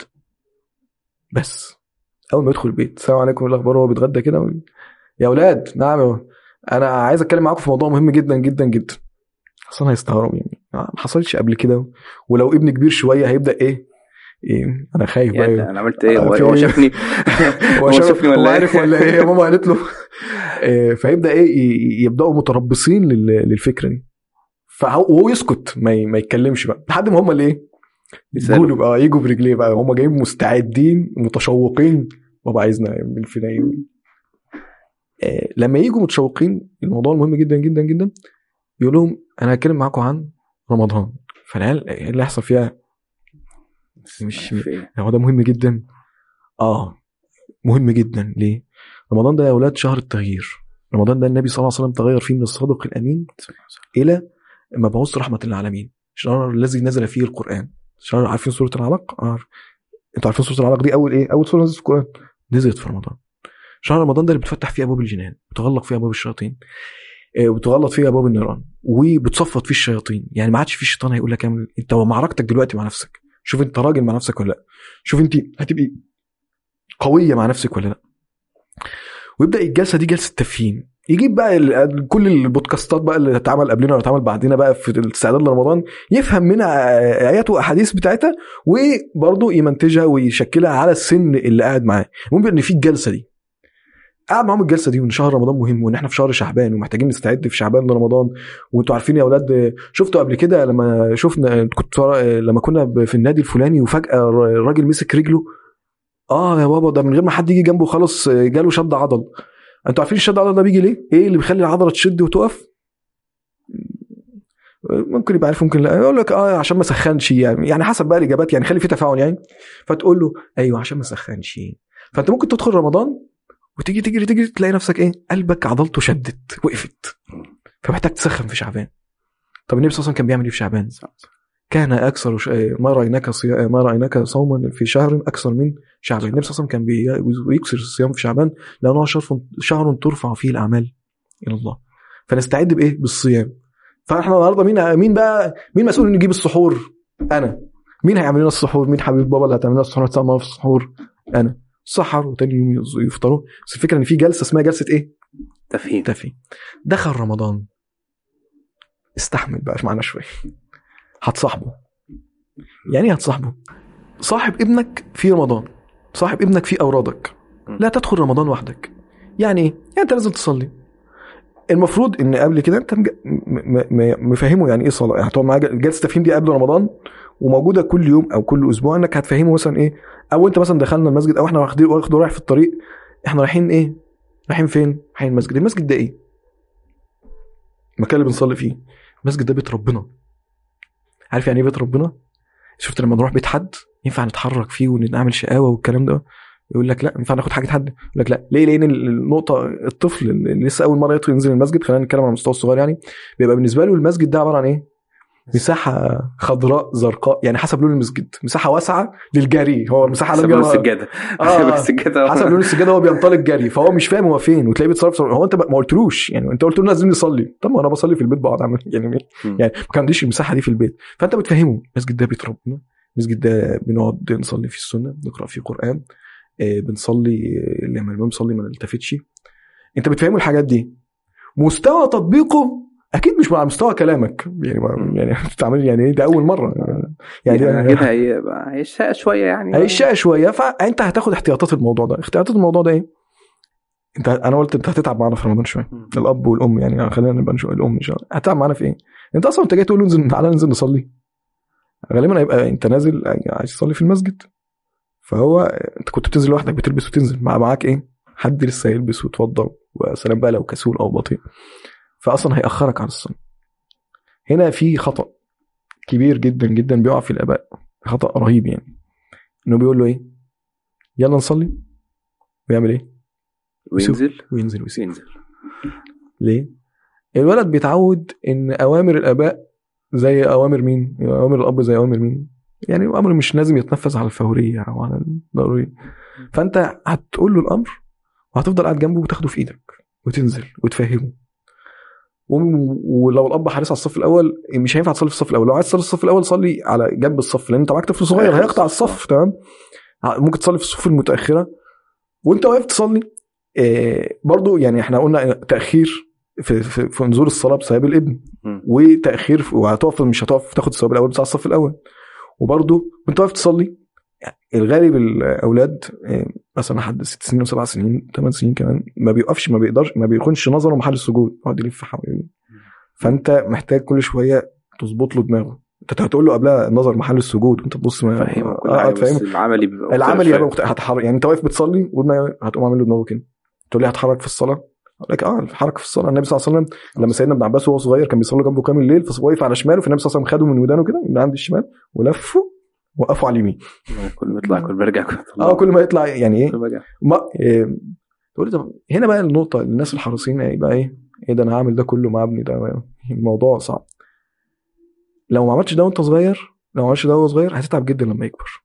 بس اول ما يدخل البيت السلام عليكم إيه الاخبار هو بيتغدى كده و... يا اولاد نعم يا- انا عايز اتكلم معاكم في موضوع مهم جدا جدا جدا اصلا هيستغرب يعني ما حصلش قبل كده ولو ابن كبير شويه هيبدا ايه ايه انا خايف بقى يعني انا عملت ايه آه، هو في هو إيه؟ شافني هو هو شاف شافني هو ولا عارف ايه ولا ايه يا ماما قالت له آه، فيبدا ايه ي- يبداوا متربصين لل- للفكره دي فهو وهو يسكت ما ي- ما يتكلمش بقى لحد ما هم اللي ايه يسألوا. يقولوا بقى يجوا برجليه بقى هم جايين مستعدين متشوقين بابا عايزنا نعمل فينا ايه آه، لما يجوا متشوقين الموضوع المهم جدا جدا جدا يقول لهم انا هتكلم معاكم عن رمضان فالعيال ايه اللي هيحصل فيها مش- في إيه؟ هو ده مهم جدا اه مهم جدا ليه رمضان ده يا اولاد شهر التغيير رمضان ده النبي صلى الله عليه وسلم تغير فيه من الصادق الامين الى مبعوث رحمه للعالمين الشهر الذي نزل فيه القران شهر عارفين سوره العلق اه انتوا عارفين سوره العلق دي اول ايه اول سوره نزلت في القران نزلت في رمضان شهر رمضان ده اللي بتفتح فيه ابواب الجنان بتغلق فيه ابواب الشياطين آه، وبتغلط فيه ابواب النيران وبتصفط فيه الشياطين يعني ما عادش فيه الشيطان هيقول لك اعمل انت معركتك دلوقتي مع نفسك شوف انت راجل مع نفسك ولا لا شوف انت هتبقي قويه مع نفسك ولا لا ويبدا الجلسه دي جلسه تفهيم يجيب بقى ال- كل البودكاستات بقى اللي اتعمل قبلنا ولا اتعمل بعدنا بقى في الاستعداد لرمضان يفهم منها ايات واحاديث بتاعتها وبرضه يمنتجها ويشكلها على السن اللي قاعد معاه المهم ان في الجلسه دي قاعد معاهم الجلسه دي وان شهر رمضان مهم وان احنا في شهر شعبان ومحتاجين نستعد في شعبان لرمضان وانتوا عارفين يا اولاد شفتوا قبل كده لما شفنا كنت لما كنا في النادي الفلاني وفجاه الراجل مسك رجله اه يا بابا ده من غير ما حد يجي جنبه خلاص جاله شد عضل انتوا عارفين الشد عضل ده بيجي ليه؟ ايه اللي بيخلي العضله تشد وتقف؟ ممكن يبقى عارف ممكن لا يقول لك اه عشان ما سخنش يعني يعني حسب بقى الاجابات يعني خلي في تفاعل يعني فتقول له ايوه عشان ما سخنش فانت ممكن تدخل رمضان وتيجي تجري تجري تلاقي نفسك ايه قلبك عضلته شدت وقفت فمحتاج تسخن في شعبان طب النبي صلى الله عليه وسلم كان بيعمل ايه في شعبان؟ كان اكثر ش... ما رايناك صيا... ما رايناك صوما في شهر اكثر من شعبان النبي صلى الله عليه وسلم كان بي- بيكثر الصيام في شعبان لانه شهر شهر ترفع فيه الاعمال الى الله فنستعد بايه بالصيام فاحنا النهارده مين مين بقى مين مسؤول انه يجيب السحور انا مين هيعمل لنا السحور مين حبيب بابا اللي هتعمل لنا السحور هتسمع معانا في السحور انا سحر وتاني يوم يز- يفطروا بس الفكره ان في جلسه اسمها جلسه ايه تفهيم تفي دخل رمضان استحمل بقى معانا شويه هتصاحبه يعني ايه هتصاحبه صاحب ابنك في رمضان صاحب ابنك في اورادك لا تدخل رمضان وحدك يعني ايه يعني انت لازم تصلي المفروض ان قبل كده انت مج- م- م- م- مفهمه يعني ايه صلاه يعني هتقعد معاه جل- جلسه تفهيم دي قبل رمضان وموجوده كل يوم او كل اسبوع انك هتفهمه مثلا ايه او انت مثلا دخلنا المسجد او احنا واخدين واخده رايح في الطريق احنا رايحين ايه رايحين فين رايحين المسجد المسجد ده ايه المكان اللي بنصلي فيه المسجد ده بيت ربنا عارف يعني ايه بيت ربنا شفت لما نروح بيت حد ينفع نتحرك فيه ونعمل شقاوه والكلام ده يقول لك لا ينفع ناخد حاجه حد يقول لك لا ليه لان النقطه الطفل اللي لسه اول مره يدخل ينزل المسجد خلينا نتكلم على المستوى الصغير يعني بيبقى بالنسبه له المسجد ده عباره عن ايه مساحه خضراء زرقاء يعني حسب لون المسجد مساحه واسعه للجري هو مساحه حسب لم لون يرى- السجاده آه. حسب السجاده حسب لون السجاده هو بينطلق جري فهو مش فاهم هو فين وتلاقيه بيتصرف هو انت ما قلتلوش يعني انت قلت له لازم نصلي طب ما انا بصلي في البيت بقعد اعمل يعني مم. يعني ما كان عنديش المساحه دي في البيت فانت بتفهمه المسجد ده بيت ربنا المسجد ده بنقعد نصلي فيه السنه نقرا فيه قران آه، بنصلي آه، لما الامام يصلي ما نلتفتش انت بتفهمه الحاجات دي مستوى تطبيقه اكيد مش على مستوى كلامك يعني ما يعني بتعمل يعني ايه ده اول مره يعني, يعني كده هيبقى هيشقى شويه يعني هيشقى شويه فانت هتاخد احتياطات الموضوع ده احتياطات الموضوع ده ايه انت انا قلت انت هتتعب معانا في رمضان شويه مم. الاب والام يعني, يعني خلينا نبقى نشوف الام ان شاء الله هتتعب معانا في ايه انت اصلا انت جاي تقول له انزل تعالى ننزل نصلي غالبا هيبقى انت نازل عايز تصلي في المسجد فهو انت كنت بتنزل لوحدك بتلبس وتنزل مع معاك ايه حد لسه يلبس ويتوضا وسلام بقى لو كسول او بطيء فاصلا هياخرك عن الصلاه هنا في خطا كبير جدا جدا بيقع في الاباء خطا رهيب يعني انه بيقول له ايه يلا نصلي ويعمل ايه وينزل وينزل ويسيب ينزل ليه الولد بيتعود ان اوامر الاباء زي اوامر مين اوامر الاب زي اوامر مين يعني امر مش لازم يتنفذ على الفوريه او على الضروري فانت هتقول له الامر وهتفضل قاعد جنبه وتاخده في ايدك وتنزل وتفهمه و- ولو الاب حريص على الصف الاول مش هينفع تصلي في الصف الاول لو عايز تصلي في الصف الاول صلي على جنب الصف لان انت معاك طفل صغير آخر هيقطع الصف. الصف تمام ممكن تصلي في الصفوف المتاخره وانت واقف تصلي آه، برضو يعني احنا قلنا تاخير في, في, في نزول الصلاه بسبب الابن مم. وتاخير في- وهتقف مش هتقف تاخد الثواب الاول بتاع الصف الاول وبرضو وانت واقف تصلي يعني الغالب الاولاد آه، مثلا حد ست سنين وسبع سنين ثمان سنين كمان ما بيوقفش ما بيقدرش ما بيكونش نظره محل السجود يقعد يلف حوالين فانت محتاج كل شويه تظبط له دماغه انت هتقول له قبلها نظر محل السجود وانت تبص ما فهمه كل آه، حاجه تفهمه بس العملي بيبقى العمل مختلف يبقى شوية. مخت... هتحرك يعني انت واقف بتصلي وابنك هتقوم عامل له دماغه كده تقول لي هتحرك في الصلاه اقول لك اه الحركه في الصلاه النبي صلى الله عليه وسلم لما سيدنا ابن عباس وهو صغير كان بيصلي جنبه كام الليل فوقف على شماله فالنبي صلى الله عليه وسلم خده من ودانه كده من عند الشمال ولفه وقفوا على اليمين كل ما يطلع كل ما يرجع كل اه كل ما يطلع يعني ايه كل ما يرجع ما إيه تقول لي طب هنا بقى النقطه الناس الحريصين يبقى ايه ايه ده انا هعمل ده كله مع ابني ده الموضوع صعب لو ما عملتش ده وانت صغير لو ما عملتش ده وهو صغير هتتعب جدا لما يكبر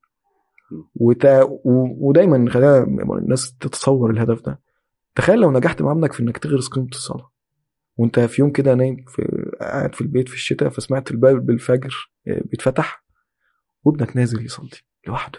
وتا... و... ودايما خلينا الناس تتصور الهدف ده تخيل لو نجحت مع ابنك في انك تغرس قيمه الصلاه وانت في يوم كده نايم في قاعد في البيت في الشتاء فسمعت الباب بالفجر آه، بيتفتح وابنك نازل يصلي لوحده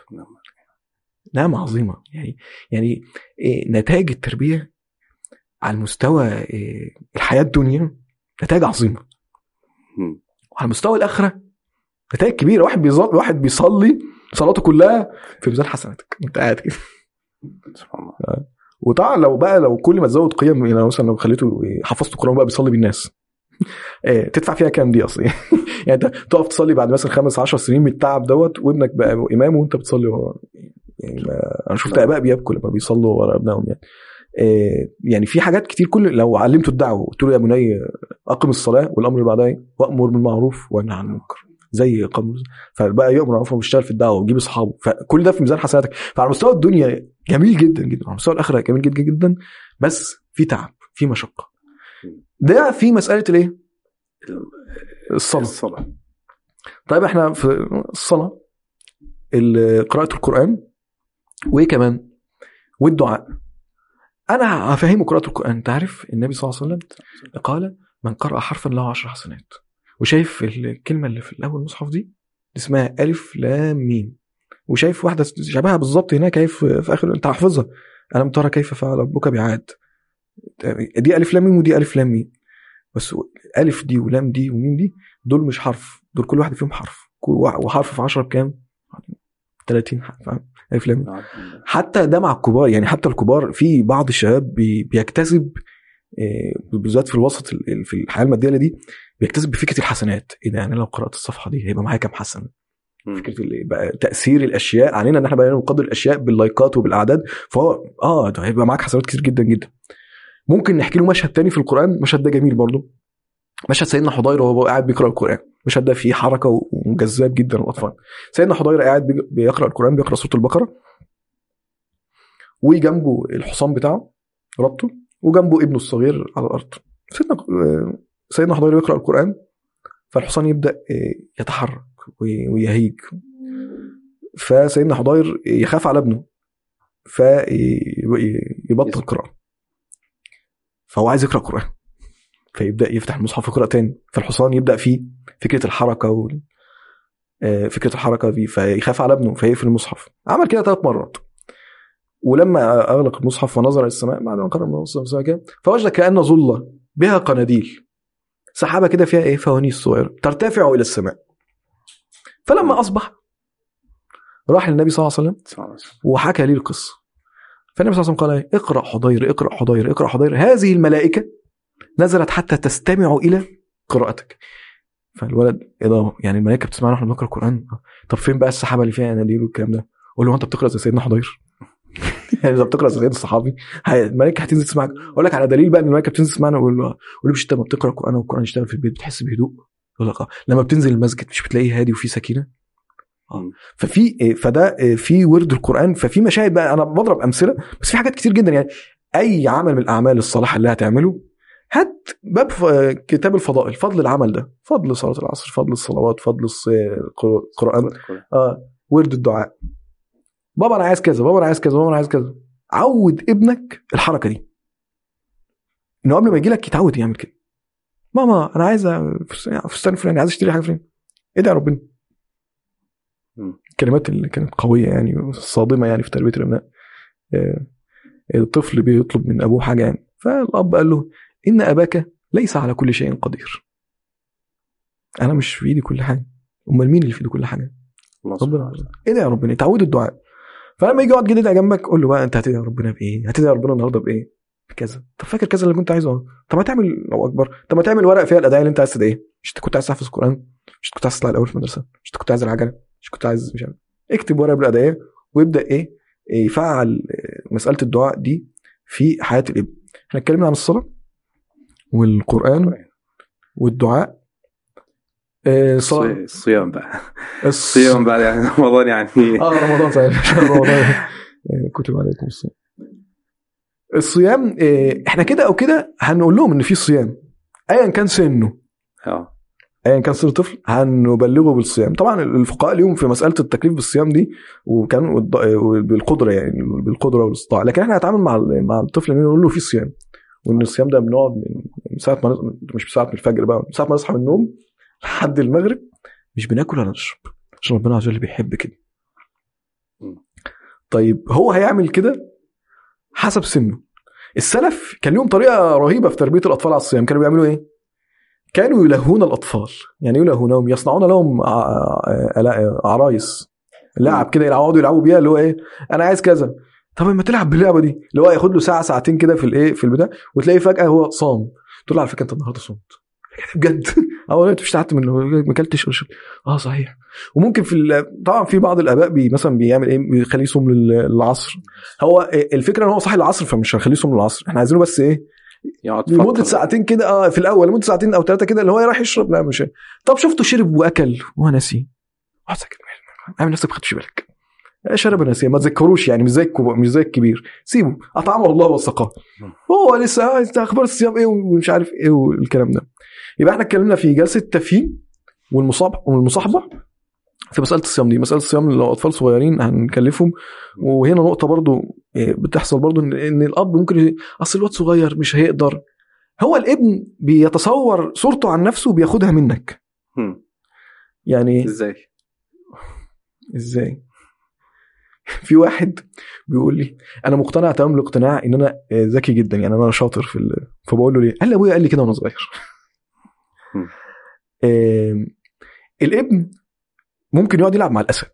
نعمة عظيمة يعني يعني إيه، نتائج التربية على مستوى إيه، الحياة الدنيا نتائج عظيمة مم. وعلى مستوى الآخرة نتائج كبيرة واحد بيصلي واحد بيصلي صلاته كلها في ميزان حسناتك انت قاعد كده سبحان الله وطبعا لو بقى لو كل ما تزود قيم يعني مثلا لو خليته حفظت القران بقى بيصلي بالناس إيه، تدفع فيها كام دي اصلا يعني انت تقف تصلي بعد مثلا خمس عشر سنين من التعب دوت وابنك بقى امام وانت بتصلي وهو يعني ما انا شفت اباء بيبكوا لما بيصلوا ورا ابنائهم يعني إيه، يعني في حاجات كتير كل لو علمته الدعوه قلت له يا بني اقم الصلاه والامر اللي بعدها إيه؟ وامر بالمعروف وانهى عن المنكر زي قام فبقى يامر بالمعروف وبيشتغل في الدعوه ويجيب اصحابه فكل ده في ميزان حسناتك فعلى مستوى الدنيا جميل جدا جدا على مستوى الاخره جميل جدا جدا بس في تعب في مشقه ده في مساله الايه؟ الصلاه الصلاة طيب احنا في الصلاه ال- قراءه القران وايه كمان والدعاء انا هفهمه قراءه القران انت عارف النبي صلى الله عليه وسلم قال من قرأ حرفا له عشر حسنات وشايف الكلمه اللي في الاول المصحف دي اسمها الف لام ميم وشايف واحده شبهها بالظبط هناك اهي في في اخر انت حافظها الم ترى كيف فعل ربك بعاد دي الف لام ميم ودي الف لام ميم بس الف دي ولام دي وميم دي دول مش حرف دول كل واحد فيهم حرف كل واحد- وحرف في 10 بكام 30 حرف فاهم الف لام ميم حتى ده مع الكبار يعني حتى الكبار في بعض الشباب بي- بيكتسب آه، بالذات في الوسط ال- ال- في الحياه الماديه دي بيكتسب بفكره الحسنات ايه ده يعني لو قرات الصفحه دي هيبقى معايا كام حسنه مم. فكره ال- بقى تاثير الاشياء علينا ان احنا بقينا نقدر الاشياء باللايكات وبالاعداد فهو اه ده هيبقى معاك حسنات كتير جدا جدا ممكن نحكي له مشهد تاني في القران المشهد ده جميل برضه مشهد سيدنا حضير وهو قاعد بيقرا القران المشهد ده فيه حركه وجذاب جدا للاطفال سيدنا حضير قاعد بي- بيقرا القران بيقرا سوره البقره وجنبه الحصان بتاعه ربطه وجنبه ابنه الصغير على الارض سيدنا آه، سيدنا حضير يقرا القران فالحصان يبدا آه، يتحرك وي- ويهيج فسيدنا حضير يخاف على ابنه فيبطل القراءه فهو عايز يقرا قران فيبدا يفتح المصحف يقرا تاني فالحصان يبدا فيه فكره الحركه وال... آه، فكره الحركه دي فيخاف على ابنه فيقفل المصحف عمل كده ثلاث مرات ولما اغلق المصحف ونظر الى السماء بعد ما قرأ المصحف السماء كده فوجد كأن ظلة بها قناديل سحابه كده فيها ايه فوانيس صغيره ترتفع الى السماء فلما اصبح راح للنبي صلى الله عليه وسلم صلى الله عليه وسلم. وحكى لي القصه فالنبي صلى الله عليه وسلم قال إيه؟ اقرا حضير اقرا حضير اقرا حضير هذه الملائكه نزلت حتى تستمع الى قراءتك فالولد ايه ده يعني الملائكه بتسمعنا واحنا بنقرا القران طب فين بقى السحابه اللي فيها اناديل والكلام ده قول له هو انت بتقرا زي سيدنا حضير يعني اذا بتقرا زي سيدنا الصحابي هي- الملائكه هتنزل تسمعك اقول لك على دليل بقى ان الملائكه بتنزل تسمعنا ويقول له يقول له مش انت لما بتقرا القران والقران يشتغل في البيت بتحس بهدوء يقول لك اه لما بتنزل المسجد مش بتلاقيه هادي وفيه سكينه مم. ففي فده في ورد القران ففي مشاهد بقى انا بضرب امثله بس في حاجات كتير جدا يعني اي عمل من الاعمال الصالحه اللي هتعمله هات باب ف- كتاب الفضائل فضل العمل ده فضل صلاه العصر فضل الصلوات فضل الص- القران اه ورد الدعاء بابا انا عايز كذا بابا انا عايز كذا بابا انا عايز كذا عود ابنك الحركه دي انه قبل ما يجي لك يتعود يعمل كده ماما انا عايز فستان فستان فلاني عايز اشتري حاجه فلاني ادعي ربنا مم. الكلمات اللي كانت قويه يعني صادمه يعني في تربيه الابناء آه، الطفل بيطلب من ابوه حاجه يعني فالاب قال له ان اباك ليس على كل شيء قدير انا مش في ايدي كل حاجه امال مين اللي في ايده كل حاجه الله سبحانه ربنا وتعالى. ادعي ربنا تعود الدعاء فلما يجي يقعد كده يدعي جنبك قول له بقى انت هتدعي ربنا بايه؟ هتدعي ربنا النهارده بايه؟ بكذا طب فاكر كذا اللي كنت عايزه طب ما تعمل لو اكبر طب ما تعمل ورقه فيها الادعيه اللي انت عايز تدعيها مش انت كنت عايز تحفظ القران مش انت كنت عايز تطلع الاول في المدرسه مش انت كنت عايز العجله مش كنت عايز مش عارف اكتب ورقه بالادعيه ويبدا ايه يفعل مساله الدعاء دي في حياه الابن احنا اتكلمنا عن الصلاه والقران والدعاء آه، الصلاه الصي- الصيام بقى الص- الصيام بعد يعني رمضان يعني اه رمضان صحيح شهر رمضان آه، كتب عليكم الصيام الصيام آه، احنا كده او كده هنقول لهم ان في صيام ايا كان سنه اه ايا كان سن الطفل هنبلغه بالصيام طبعا الفقهاء اليوم في مساله التكليف بالصيام دي وكان والض- بالقدره يعني بالقدره والاستطاعه لكن احنا هنتعامل مع مع الطفل إن نقول له في صيام وان الصيام ده بنقعد من من ساعه ما نص- مش من ساعه من الفجر بقى من ساعه ما نصحى من النوم لحد المغرب مش بناكل ولا نشرب عشان ربنا عز وجل بيحب كده طيب هو هيعمل كده حسب سنه السلف كان لهم طريقه رهيبه في تربيه الاطفال على الصيام كانوا بيعملوا ايه كانوا يلهون الاطفال يعني إيه يلهونهم يصنعون لهم ع- ع- عرايس لعب كده يقعدوا يلعبوا بيها اللي هو ايه انا عايز كذا طب ما تلعب باللعبه دي اللي هو ياخد له ساعه ساعتين كده في الايه في البتاع وتلاقيه فجاه هو صام تقول له على فكره انت النهارده صمت بجد اه انت مش تعبت منه ما اكلتش ولا شربت. اه صحيح وممكن في ال- طبعا في بعض الاباء بي مثلا بيعمل ايه بيخليه يصوم لل- للعصر هو إيه الفكره ان هو صاحي العصر فمش هنخليه يصوم للعصر احنا عايزينه بس ايه يقعد لمده فترة. ساعتين كده اه في الاول لمده ساعتين او ثلاثه كده اللي هو رايح يشرب لا مش طب شفته شرب واكل وهو ناسي اقعد ساكت اعمل نفسك ما خدتش بالك شرب ناسي ما تذكروش يعني مش زي الكبير مش زي الكبير سيبه اطعمه الله وسقاه هو لسه آه، انت اخبار الصيام ايه ومش عارف ايه والكلام ده يبقى احنا اتكلمنا في جلسه تفهيم والمصاب والمصاحبه في مساله الصيام دي مساله الصيام لو اطفال صغيرين هنكلفهم وهنا نقطه برضو آه، بتحصل برضو ان إن الاب ممكن ي- اصل الواد صغير مش هيقدر هو الابن بيتصور صورته عن نفسه وبياخدها منك مم. يعني ازاي ازاي في واحد بيقول لي انا مقتنع تمام الاقتناع ان انا آه، ذكي جدا يعني انا شاطر في ال... فبقول له ليه قال لي ابويا قال لي كده وانا صغير مم. آم، الابن ممكن يقعد يلعب مع الاسد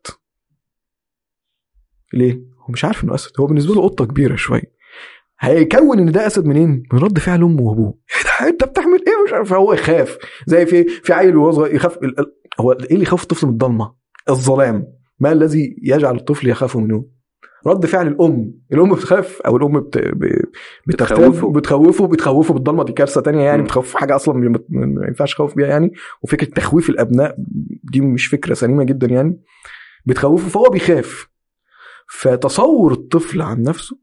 ليه هو مش عارف انه اسد هو بالنسبه له قطه كبيره شويه هيكون ان ده اسد منين؟ من رد فعل امه وابوه ايه ده انت بتعمل ايه مش عارف هو يخاف زي في في عيل وهو صغير يخاف ال- ال- هو ايه اللي يخوف الطفل من الضلمه؟ الظلام ما الذي يجعل الطفل يخاف منه؟ رد فعل الام الام بتخاف او الام بت... ب... بتختاف بتخوفه. بتخوفه بتخوفه بالضلمه دي كارثه تانية يعني مم. بتخوف حاجه اصلا ما ما ينفعش تخوف بيها يعني وفكره تخويف الابناء دي مش فكره سليمه جدا يعني بتخوفه فهو بيخاف فتصور الطفل عن نفسه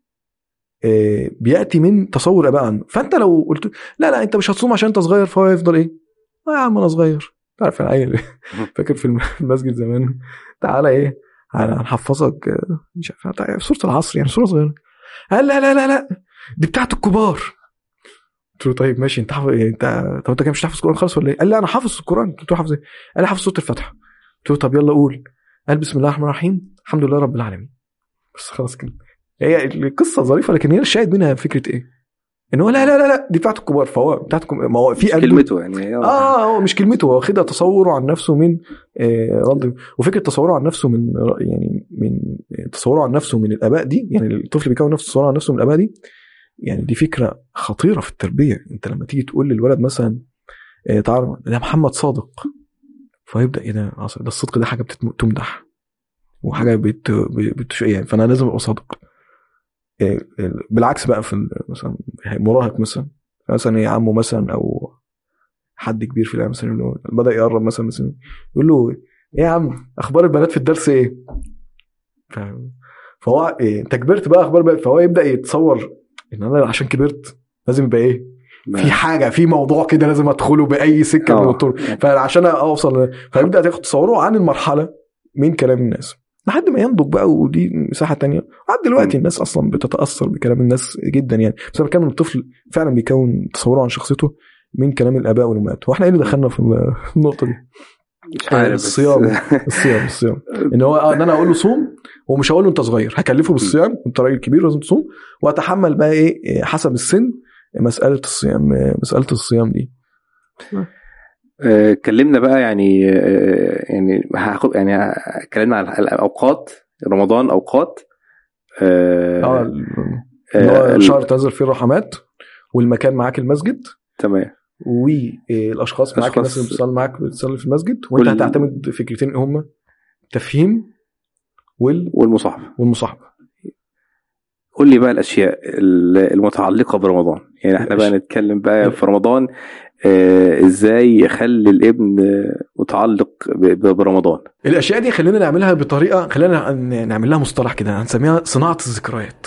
آه، بياتي من تصور اباء عنه فانت لو قلت لا لا انت مش هتصوم عشان انت صغير فهو يفضل ايه آه يا عم انا صغير تعرف انا عيل فاكر في الم- في المسجد زمان تعالى ايه هن- هنحفظك آه، مش عارف تعالى سوره العصر يعني سوره صغيره قال لا لا لا لا دي بتاعت الكبار قلت له طيب ماشي انت حافظ يعني انت طب انت كده مش حافظ القران خالص ولا ايه؟ قال لي انا حافظ القران قلت له حافظ ايه؟ قال لي حافظ سوره الفاتحه قلت له طب يلا قول قال بسم الله الرحمن الرحيم الحمد لله رب العالمين بس خلاص كده هي القصه ظريفه لكن هي الشاهد منها فكره ايه؟ ان هو لا لا لا لا دي بتاعت الكبار فهو بتاعت الكبار ما هو في قلبه- كلمته يعني اه هو مش كلمته هو واخدها تصوره عن نفسه من آه رد وفكره تصوره عن نفسه من يعني من تصوره عن نفسه من الاباء دي يعني الطفل بيكون نفسه تصوره عن نفسه من الاباء دي يعني دي فكره خطيره في التربيه انت لما تيجي تقول للولد مثلا آه تعرف ده محمد صادق فيبدا ايه ده أصل ده الصدق ده حاجه بتمدح وحاجه بت, بت يعني فانا لازم ابقى صادق آه، بالعكس بقى في ال- مثلا مراهق مثلا مثلا ايه عمه مثلا او حد كبير في العيله مثلا يقول له بدا يقرب مثلا مثلا يقول له ايه يا عم اخبار البنات في الدرس ايه؟ ف- فهو إيه انت كبرت بقى اخبار بقى فهو يبدا يتصور ان انا عشان كبرت لازم يبقى ايه؟ في حاجه في موضوع كده لازم ادخله باي سكه من آه. الطرق فعشان اوصل فيبدا تاخد تصوره عن المرحله من كلام الناس لحد ما ينضج بقى ودي مساحه تانية عاد دلوقتي مم. الناس اصلا بتتاثر بكلام الناس جدا يعني بس انا بتكلم إن الطفل فعلا بيكون تصوره عن شخصيته من كلام الاباء والامهات واحنا ايه اللي دخلنا في النقطه دي مش عارف بس- الصيام. الصيام الصيام ان هو آه، ان انا اقول له صوم ومش هقول له انت صغير هكلفه بالصيام انت راجل كبير لازم تصوم واتحمل بقى ايه إيه، حسب السن مساله الصيام مساله الصيام دي آه، اتكلمنا بقى يعني آه، يعني هاخد يعني اتكلمنا على الاوقات رمضان اوقات اه اه اللي هو آه، شهر تنزل فيه الرحمات والمكان معاك المسجد تمام والاشخاص معاك أشخاص- الناس اللي بتصلي معاك بتصلي في المسجد وانت وال- هتعتمد فكرتين هم تفهيم وال... والمصاحبه والمصاحبه قول لي بقى الاشياء ال- المتعلقه برمضان يعني احنا بقى ماشي. نتكلم بقى في رمضان آه، ازاي يخلي الابن آه، متعلق ب- ب- برمضان الاشياء دي خلينا نعملها بطريقه خلينا ن- نعمل لها مصطلح كده هنسميها صناعه الذكريات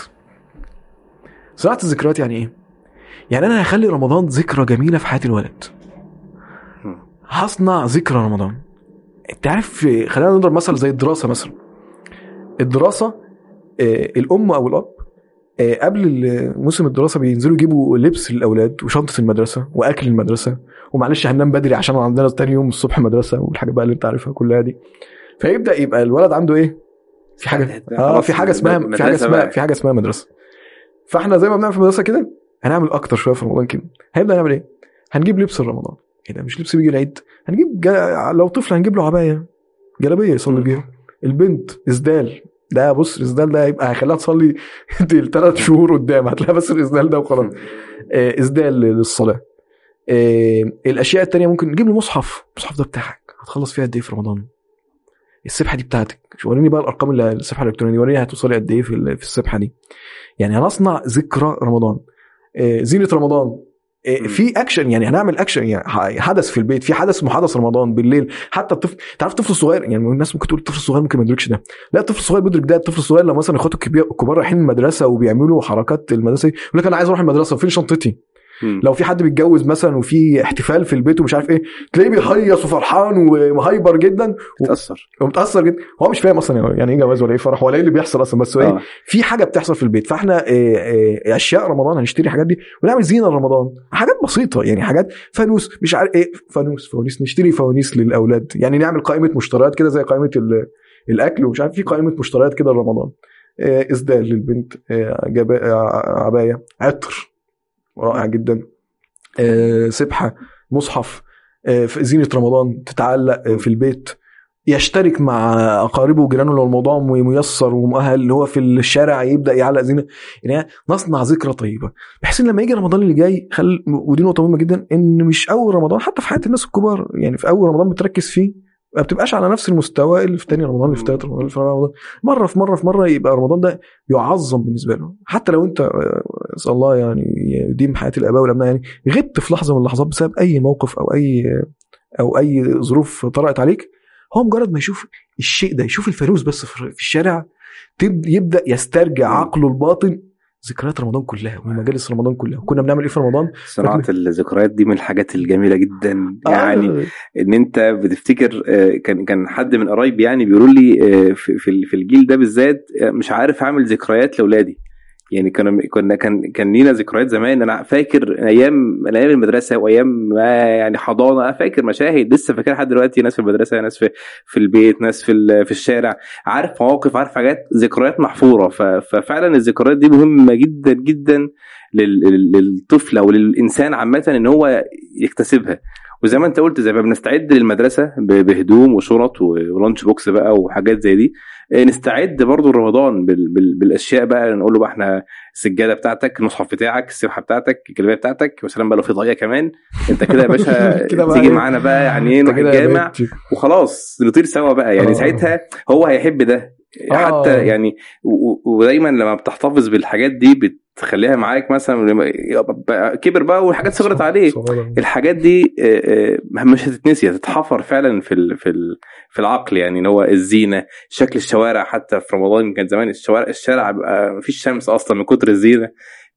صناعه الذكريات يعني ايه يعني انا هخلي رمضان ذكرى جميله في حياه الولد مم. هصنع ذكرى رمضان انت عارف خلينا نضرب مثل زي الدراسه مثلا الدراسه آه، الام او الاب آه، قبل ال- موسم الدراسه بينزلوا يجيبوا لبس للاولاد وشنطه المدرسه واكل المدرسه ومعلش هننام بدري عشان عندنا تاني يوم الصبح مدرسه والحاجات بقى اللي انت عارفها كلها دي فيبدا يبقى الولد عنده ايه في حاجه اه في حاجه اسمها في حاجه مدرسة اسمها بقى. في حاجه اسمها مدرسه فاحنا زي ما بنعمل في المدرسه كده هنعمل اكتر شويه في رمضان كده هنبدا نعمل ايه هنجيب لبس رمضان ايه ده مش لبس بيجي العيد هنجيب جا... لو طفل هنجيب له عبايه جلابيه يصلي مم. بيها البنت اسدال ده بص الاسدال ده هيبقى هيخليها تصلي ثلاث شهور قدام هتلاقي بس الاسدال ده وخلاص آه، اسدال للصلاه آه، الاشياء التانية ممكن نجيب له مصحف المصحف ده بتاعك هتخلص فيها قد ايه في رمضان السبحه دي بتاعتك وريني بقى الارقام اللي السبحه الالكترونيه وريني هتوصلي قد ايه في ال- في السبحه دي يعني هنصنع ذكرى رمضان آه، زينه رمضان آه، مم. في اكشن يعني هنعمل اكشن يعني ح- حدث في البيت في حدث اسمه حدث رمضان بالليل حتى الطفل تعرف الطفل الصغير يعني الناس ممكن تقول الطفل الصغير ممكن ما يدركش ده لا الطفل الصغير بيدرك ده الطفل الصغير لما مثلا اخواته الكبير- الكبار رايحين المدرسه وبيعملوا حركات المدرسه يقول لك انا عايز اروح المدرسه فين شنطتي مم. لو في حد بيتجوز مثلا وفي احتفال في البيت ومش عارف ايه تلاقيه بيهيص وفرحان ومهايبر جدا تاثر ومتاثر جدا هو مش فاهم اصلا يعني ايه جواز ولا ايه فرح ولا ايه اللي بيحصل اصلا بس هو ايه آه. في حاجه بتحصل في البيت فاحنا آه، آه، اشياء رمضان هنشتري الحاجات دي ونعمل زينه لرمضان حاجات بسيطه يعني حاجات فانوس مش عارف ايه فانوس فوانيس نشتري فوانيس للاولاد يعني نعمل قائمه مشتريات كده زي قائمه ال- الاكل ومش عارف في قائمه مشتريات كده لرمضان آه، اسدال للبنت آه، جبا- آه، عبايه عطر رائع جدا آه، سبحه مصحف آه، في زينه رمضان تتعلق آه، في البيت يشترك مع اقاربه وجيرانه لو الموضوع ميسر ومؤهل اللي هو في الشارع يبدا يعلق زينه يعني نصنع ذكرى طيبه بحيث ان لما يجي رمضان اللي جاي خل ودي نقطه مهمه جدا ان مش اول رمضان حتى في حياه الناس الكبار يعني في اول رمضان بتركز فيه ما بتبقاش على نفس المستوى اللي في تاني رمضان اللي في تالت رمضان اللي في رابع رمضان مره في مره في مره يبقى رمضان ده يعظم بالنسبه له حتى لو انت آه، اسال الله يعني يديم حياه الاباء والابناء يعني غبت في لحظه من اللحظات بسبب اي موقف او اي او اي ظروف طرأت عليك هو مجرد ما يشوف الشيء ده يشوف الفانوس بس في في الشارع تب- يبدا يسترجع مم. عقله الباطن ذكريات رمضان كلها ومجالس رمضان كلها كنا بنعمل ايه في رمضان صناعه الذكريات دي من الحاجات الجميله جدا يعني آه ان انت بتفتكر آه، كان كان حد من قرايبي يعني بيقولوا لي آه، في في في الجيل ده بالذات آه، مش عارف اعمل ذكريات لاولادي يعني كنا كنا كان كان لينا ذكريات زمان انا فاكر ايام من ايام المدرسه وايام ما يعني حضانه أنا فاكر مشاهد لسه فاكرها لحد دلوقتي ناس في المدرسه ناس في في البيت ناس في ال- في الشارع عارف مواقف عارف حاجات ذكريات محفوره ف- ففعلا الذكريات دي مهمه جدا جدا لل- لل- للطفل او للانسان عامه ان هو يكتسبها وزي ما انت قلت زي ما بنستعد للمدرسه ب- بهدوم وشنط و- ولانش بوكس بقى وحاجات زي دي آه، نستعد برضو لرمضان بال- بال- بالاشياء بقى نقول له بقى احنا السجاده بتاعتك المصحف بتاعك السبحه بتاعتك الجلابيه بتاعتك وسلام بقى لو في طاقيه كمان انت كده يا باشا كده بقى تيجي إيه؟ معانا بقى يعني ايه انت نروح كده الجامع بقيت- وخلاص نطير سوا بقى يعني آه. ساعتها هو هيحب ده آه. حتى يعني و- و- ودايما لما بتحتفظ بالحاجات دي بتخليها معاك مثلا لما يبقى كبر بقى والحاجات صغرت عليه صغيرة. الحاجات دي آه، آه، مش هتتنسي هتتحفر فعلا في ال في ال في العقل يعني ان هو الزينه شكل الشوارع حتى في رمضان كان زمان الشوارع الشارع بيبقى مفيش شمس اصلا من كتر الزينه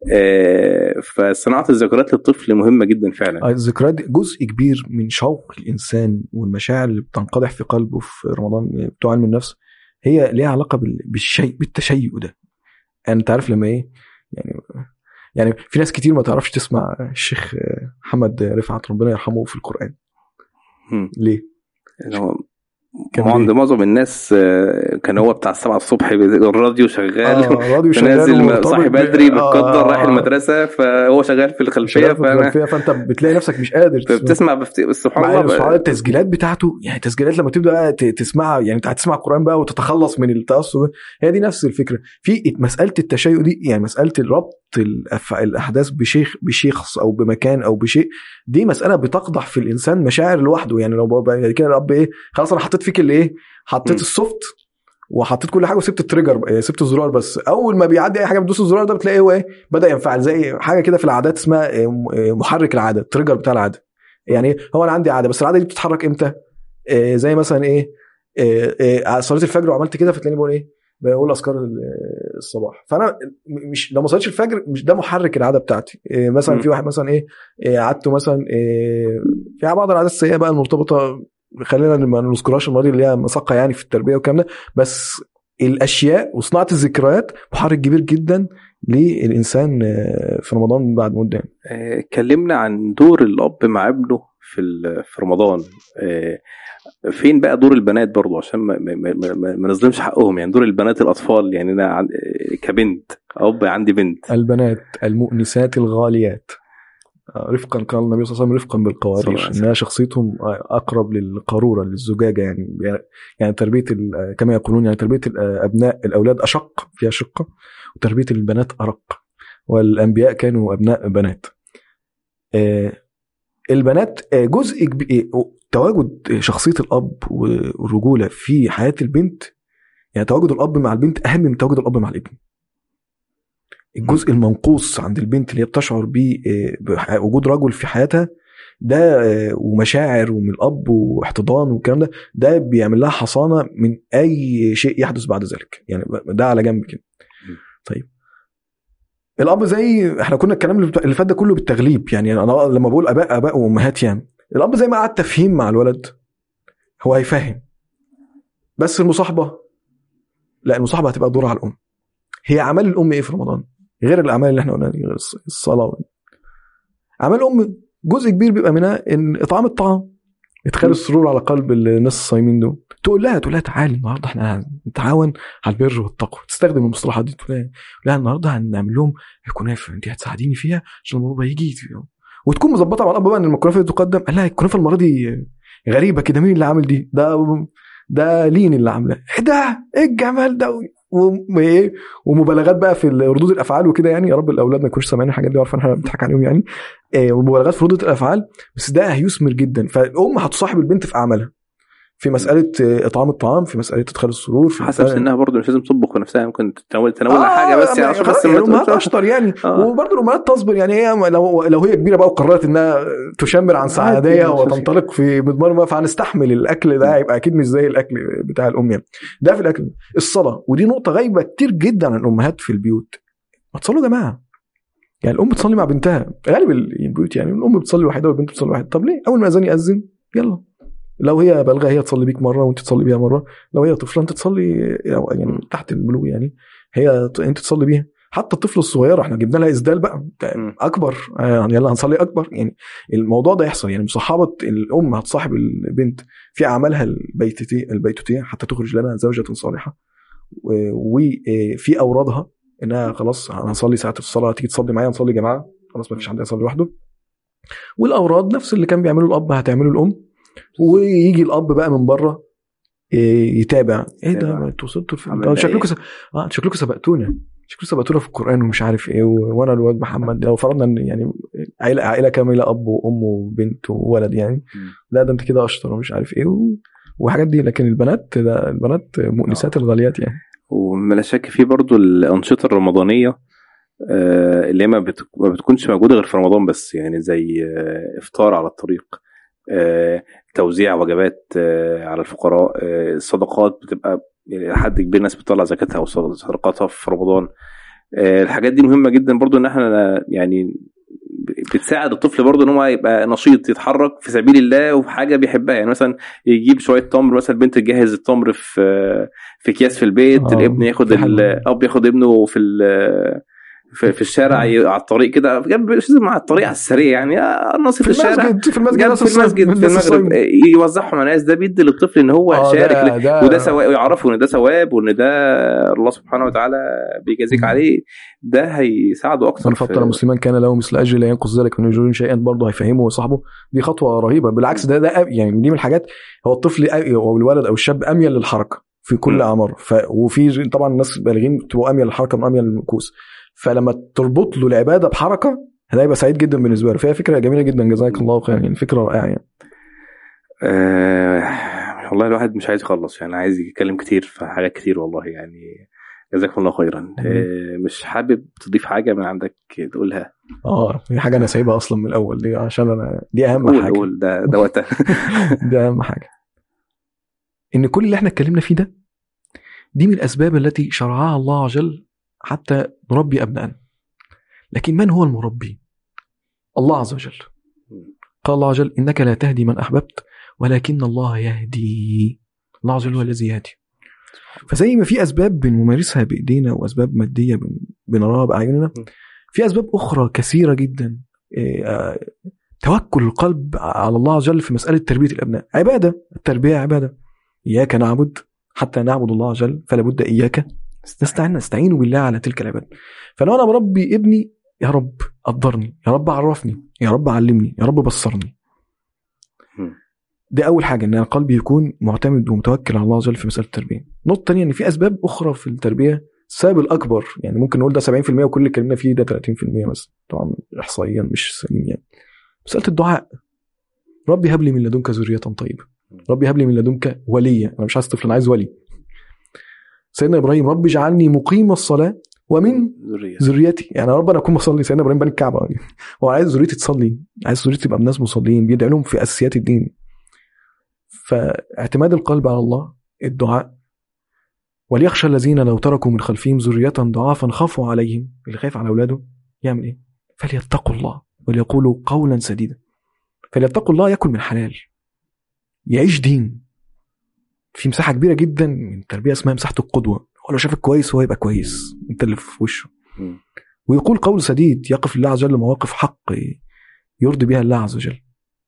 آه، فصناعه الذكريات للطفل مهمه جدا فعلا آه، الذكريات دي جزء كبير من شوق الانسان والمشاعر اللي بتنقدح في قلبه في رمضان بتوع علم النفس هي ليها علاقه بال- بالشيء بالتشيؤ ده يعني انت عارف لما ايه يعني يعني في ناس كتير ما تعرفش تسمع الشيخ محمد رفعت ربنا يرحمه في القران مم. ليه؟ يعني هو كان هو عند ليه؟ معظم الناس آه، كان هو بتاع السبعة الصبح الراديو شغال اه راديو شغال نازل ومرتبط صاحي ب- بدري آه، متقدر رايح آه، المدرسه فهو شغال في الخلفيه شغال في فانا الخلفية، فانت بتلاقي نفسك مش قادر تسمع. فبتسمع بفت... بس سبحان مع الله إن سبحان الله بقى- التسجيلات بتاعته يعني تسجيلات لما تبدا بقى ت- تسمعها يعني انت هتسمع القران بقى وتتخلص من التاثر ده هي دي نفس الفكره في مساله التشيؤ دي يعني مساله ربط الأف- الاحداث بشيخ بشخص او بمكان او بشيء دي مساله بتقضح في الانسان مشاعر لوحده يعني لو بقى بعد كده الاب ايه خلاص انا حطيت فيك اللي ايه حطيت م. السوفت وحطيت كل حاجه وسبت التريجر بقى، سبت الزرار بس اول ما بيعدي اي حاجه بتدوس الزرار ده بتلاقي هو ايه بدا ينفعل زي حاجه كده في العادات اسمها إيه، م- إيه، محرك العاده التريجر بتاع العاده يعني إيه؟ هو انا عندي عاده بس العاده دي بتتحرك امتى إيه زي مثلا ايه, إيه, إيه صليت الفجر وعملت كده فتلاقيني بقول ايه بقول اذكار ال- الصباح فانا م- مش لو ما صليتش الفجر مش ده محرك العاده بتاعتي إيه مثلا م. في واحد مثلا ايه, إيه عادته مثلا إيه في بعض العادات السيئه بقى المرتبطه خلينا ما نذكرهاش المره دي اللي هي مسقه يعني في التربيه والكلام ده بس الاشياء وصناعه الذكريات محرك كبير جدا للانسان آه، في رمضان بعد مده آه، اتكلمنا عن دور الاب مع ابنه في ال- في رمضان آه، فين بقى دور البنات برضو عشان ما, ما, ما, ما, ما نظلمش حقهم يعني دور البنات الاطفال يعني انا عن- آه، كبنت اب عندي بنت البنات المؤنسات الغاليات آه، رفقا قال النبي صلى الله عليه وسلم رفقا صلى الله بالقوارير عليه وسلم. انها شخصيتهم اقرب للقاروره للزجاجه يعني يعني تربيه ال- كما يقولون يعني تربيه الابناء الاولاد اشق فيها شقه وتربيه البنات ارق والانبياء كانوا ابناء بنات آه، البنات آه، جزء كبير تواجد شخصيه الاب والرجوله في حياه البنت يعني تواجد الاب مع البنت اهم من تواجد الاب مع الابن الجزء المنقوص عند البنت اللي هي بتشعر بيه آه، بوجود رجل في حياتها ده آه، ومشاعر ومن الاب واحتضان والكلام ده ده بيعمل لها حصانه من اي شيء يحدث بعد ذلك يعني ده على جنب كده م. طيب الاب زي احنا كنا الكلام اللي اللي فات ده كله بالتغليب يعني انا لما بقول اباء اباء وامهات يعني الاب زي ما قعد تفهيم مع الولد هو هيفهم بس المصاحبه لا المصاحبه هتبقى دور على الام هي اعمال الام ايه في رمضان غير الاعمال اللي احنا قلناها دي غير الص- الصلاه اعمال الام جزء كبير بيبقى منها ان اطعام الطعام ادخال السرور على قلب الناس الصايمين دول تقول لها تقول لها تعالي النهارده احنا هنتعاون على البر والتقوى تستخدم المصطلحات دي تقول لها تقول لها النهارده هنعمل لهم الكنافه انت هتساعديني فيها عشان لما بابا يجي وتكون مظبطه مع الاب بقى ان الكنافه دي تقدم قال لها الكنافه المره دي غريبه كده مين اللي عامل دي ده ده لين اللي عاملها ايه ده ايه الجمال ده و- وايه ومبالغات بقى في ردود الافعال وكده يعني يا رب الاولاد ما يكونوش سامعين الحاجات دي وعارفين احنا بنضحك عليهم يعني إيه ومبالغات في ردود الافعال بس ده هيثمر جدا فالام هتصاحب البنت في اعمالها في مساله آه، اطعام الطعام في مساله ادخال السرور في حسب مسألة- سنها برضه مش لازم تطبخ نفسها ممكن تتناول تناول آه، حاجه بس يعني يعني عشان بس خلاص ما يعني الامهات تقولش- اشطر يعني آه. وبرضه الامهات تصبر يعني هي لو لو هي كبيره بقى وقررت انها تشمر عن سعاديه عادي، مش وتنطلق في مضمار ما فهنستحمل الاكل ده هيبقى اكيد مش زي الاكل بتاع الام يعني ده في الاكل الصلاه ودي نقطه غايبه كتير جدا عن الامهات في البيوت ما تصلوا يا جماعه يعني الام بتصلي مع بنتها غالب البيوت يعني الام بتصلي وحيده والبنت بتصلي وحيده طب ليه اول ما الاذان ياذن يلا لو هي بالغه هي تصلي بيك مره وانت تصلي بيها مره لو هي طفله انت تصلي يعني تحت البلوغ يعني هي انت تصلي بيها حتى الطفل الصغيره احنا جبنا لها اسدال بقى مم. اكبر آه، يلا هنصلي اكبر يعني الموضوع ده يحصل يعني مصاحبه الام هتصاحب البنت في اعمالها البيتوتيه البيتوتيه حتى تخرج لنا زوجه صالحه وفي اورادها انها خلاص هنصلي ساعه الصلاه تيجي تصلي معايا نصلي جماعه خلاص ما فيش حد يصلي لوحده والاوراد نفس اللي كان بيعمله الاب هتعمله الام ويجي الاب بقى من بره إيه، يتابع ايه ده يتابع. ما انتوا وصلتوا لفين؟ عملنا آه، شكلكم إيه؟ س... اه شكلكم سبقتونا شكلكم سبقتونا في القران ومش عارف ايه و... وانا الواد محمد لو فرضنا ان يعني عائله عائله كامله اب وام وبنت وولد يعني لا ده انت كده اشطر ومش عارف ايه و... وحاجات دي لكن البنات ده البنات مؤنسات الغاليات يعني ولا شك في برضو الأنشطة الرمضانية آه، اللي هي ما, بت... ما بتكونش موجودة غير في رمضان بس يعني زي آه، إفطار على الطريق آه، توزيع وجبات آه، على الفقراء آه، الصدقات بتبقى يعني إلى حد كبير ناس بتطلع زكاتها أو صدقاتها في رمضان آه، الحاجات دي مهمة جدا برضو إن احنا يعني بتساعد الطفل برضه ان هو يبقى نشيط يتحرك في سبيل الله وفي حاجه بيحبها يعني مثلا يجيب شويه تمر مثلا البنت تجهز التمر في في اكياس في البيت آه، الابن ياخد دي حلوة. الاب ياخد ابنه في ال- في, في الشارع ي- على الطريق كده جنب مش لازم على الطريق على السريع يعني آه، ناصف في الشارع المسجد في المسجد جنب ناس في المسجد الصايم- في الناس المغرب الصايمة. آه، يوزعهم على الناس ده بيدي للطفل ان هو آه، شارك ده- ده- وده ثواب يعرفوا ان ده ثواب وان ده الله سبحانه وتعالى بيجازيك مم. عليه ده هيساعده اكثر من فطر في- مسلما كان له مثل اجر لا ينقص ذلك من اجور شيئا برضه هيفهمه وصاحبه دي خطوه رهيبه بالعكس ده ده يعني دي من الحاجات هو الطفل أ- او الولد او الشاب اميل للحركه في كل م. اعماره ف وفي طبعا الناس البالغين بتبقوا اميل للحركه من اميل للمكوس فلما تربط له العباده بحركه ده هيبقى سعيد جدا بالنسبه له فهي فكره جميله جدا جزاك الله خير يعني فكره رائعه يعني آه والله الواحد مش عايز يخلص يعني عايز يتكلم كتير في حاجات كتير والله يعني جزاكم الله خيرا آه مش حابب تضيف حاجه من عندك تقولها اه دي حاجه انا سايبها اصلا من الاول دي عشان انا دي اهم قول حاجه قول ده ده وقتها دي اهم حاجه ان كل اللي احنا اتكلمنا فيه ده دي من الاسباب التي شرعها الله عز وجل حتى نربي ابنائنا لكن من هو المربي الله عز وجل قال الله عز وجل انك لا تهدي من احببت ولكن الله يهدي الله عز وجل هو الذي يهدي فزي ما في اسباب بنمارسها بايدينا واسباب ماديه بن- بنراها باعيننا في اسباب اخرى كثيره جدا إيه، آه، توكل القلب على الله عز وجل في مساله تربيه الابناء عباده التربيه عباده اياك نعبد حتى نعبد الله عز وجل فلا بد اياك نستعين نستعين بالله على تلك العباده فلو انا بربي ابني يا رب قدرني يا رب عرفني يا رب علمني يا رب بصرني مم. دي اول حاجه ان قلبي يكون معتمد ومتوكل على الله عز وجل في مساله التربيه النقطه الثانيه ان في اسباب اخرى في التربيه السبب الاكبر يعني ممكن نقول ده 70% وكل اللي اتكلمنا فيه ده 30% بس طبعا احصائيا مش سليم يعني مساله الدعاء ربي هب لي من لدنك ذريه طيبه ربي هب لي من لدنك وليا انا مش عايز طفل انا عايز ولي سيدنا ابراهيم ربي اجعلني مقيم الصلاه ومن ذريه ذريتي يعني يا رب انا اكون بصلي سيدنا ابراهيم بني الكعبه هو عايز ذريتي تصلي عايز ذريتي تبقى بناس مصلين بيدعي لهم في اساسيات الدين فاعتماد القلب على الله الدعاء وليخشى الذين لو تركوا من خلفهم ذرية ضعافا خافوا عليهم اللي خايف على اولاده يعمل ايه؟ فليتقوا الله وليقولوا قولا سديدا فليتقوا الله ياكل من حلال يعيش دين في مساحه كبيره جدا من تربيه اسمها مساحه القدوه هو لو شافك كويس هو يبقى كويس انت اللي في وشه مم. ويقول قول سديد يقف لله عز وجل مواقف حق يرضي بها الله عز وجل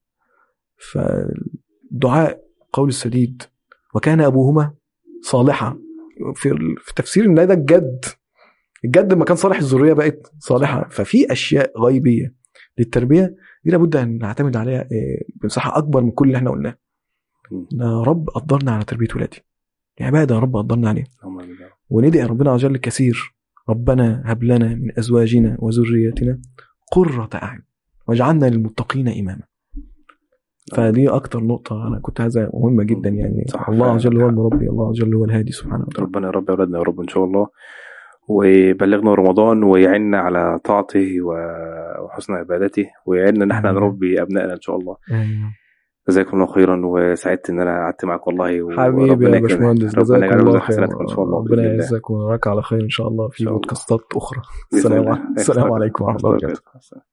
فدعاء قول السديد وكان ابوهما صالحا في في تفسير ان ده الجد الجد لما كان صالح الذريه بقت صالحه ففي اشياء غيبيه للتربيه دي لابد ان نعتمد عليها آه، بمساحه اكبر من كل اللي احنا قلناه مم. يا رب قدرنا على تربيه ولادي عباده يا رب قدرنا عليها اللهم آمين يا رب. وندعي ربنا عز وجل كثير ربنا هب لنا من ازواجنا وذرياتنا قرة اعين واجعلنا للمتقين اماما فدي اكتر نقطة انا كنت عايزها مهمة جدا يعني صح، الله عز وجل هو فعلا. المربي الله عز وجل هو الهادي سبحانه وتعالى ربنا يا رب يا اولادنا يا رب ان شاء الله ويبلغنا رمضان ويعيننا على طاعته و- وحسن عبادته ويعيننا ان احنا آمين. نربي ابنائنا ان شاء الله آمين. جزاكم الله خيرا وسعدت ان انا قعدت معاك والله و- حبيبي وربنا يا يكرمك. باشمهندس ربنا جزاك يجعل الله وزن خير حسناتكم ان شاء الله ربنا بإذن الله. يعزك ونراك على خير ان شاء الله في إن شاء الله. بودكاستات اخرى بإذن السلام الله. عليكم السلام عليكم ورحمة الله وبركاته وبركاته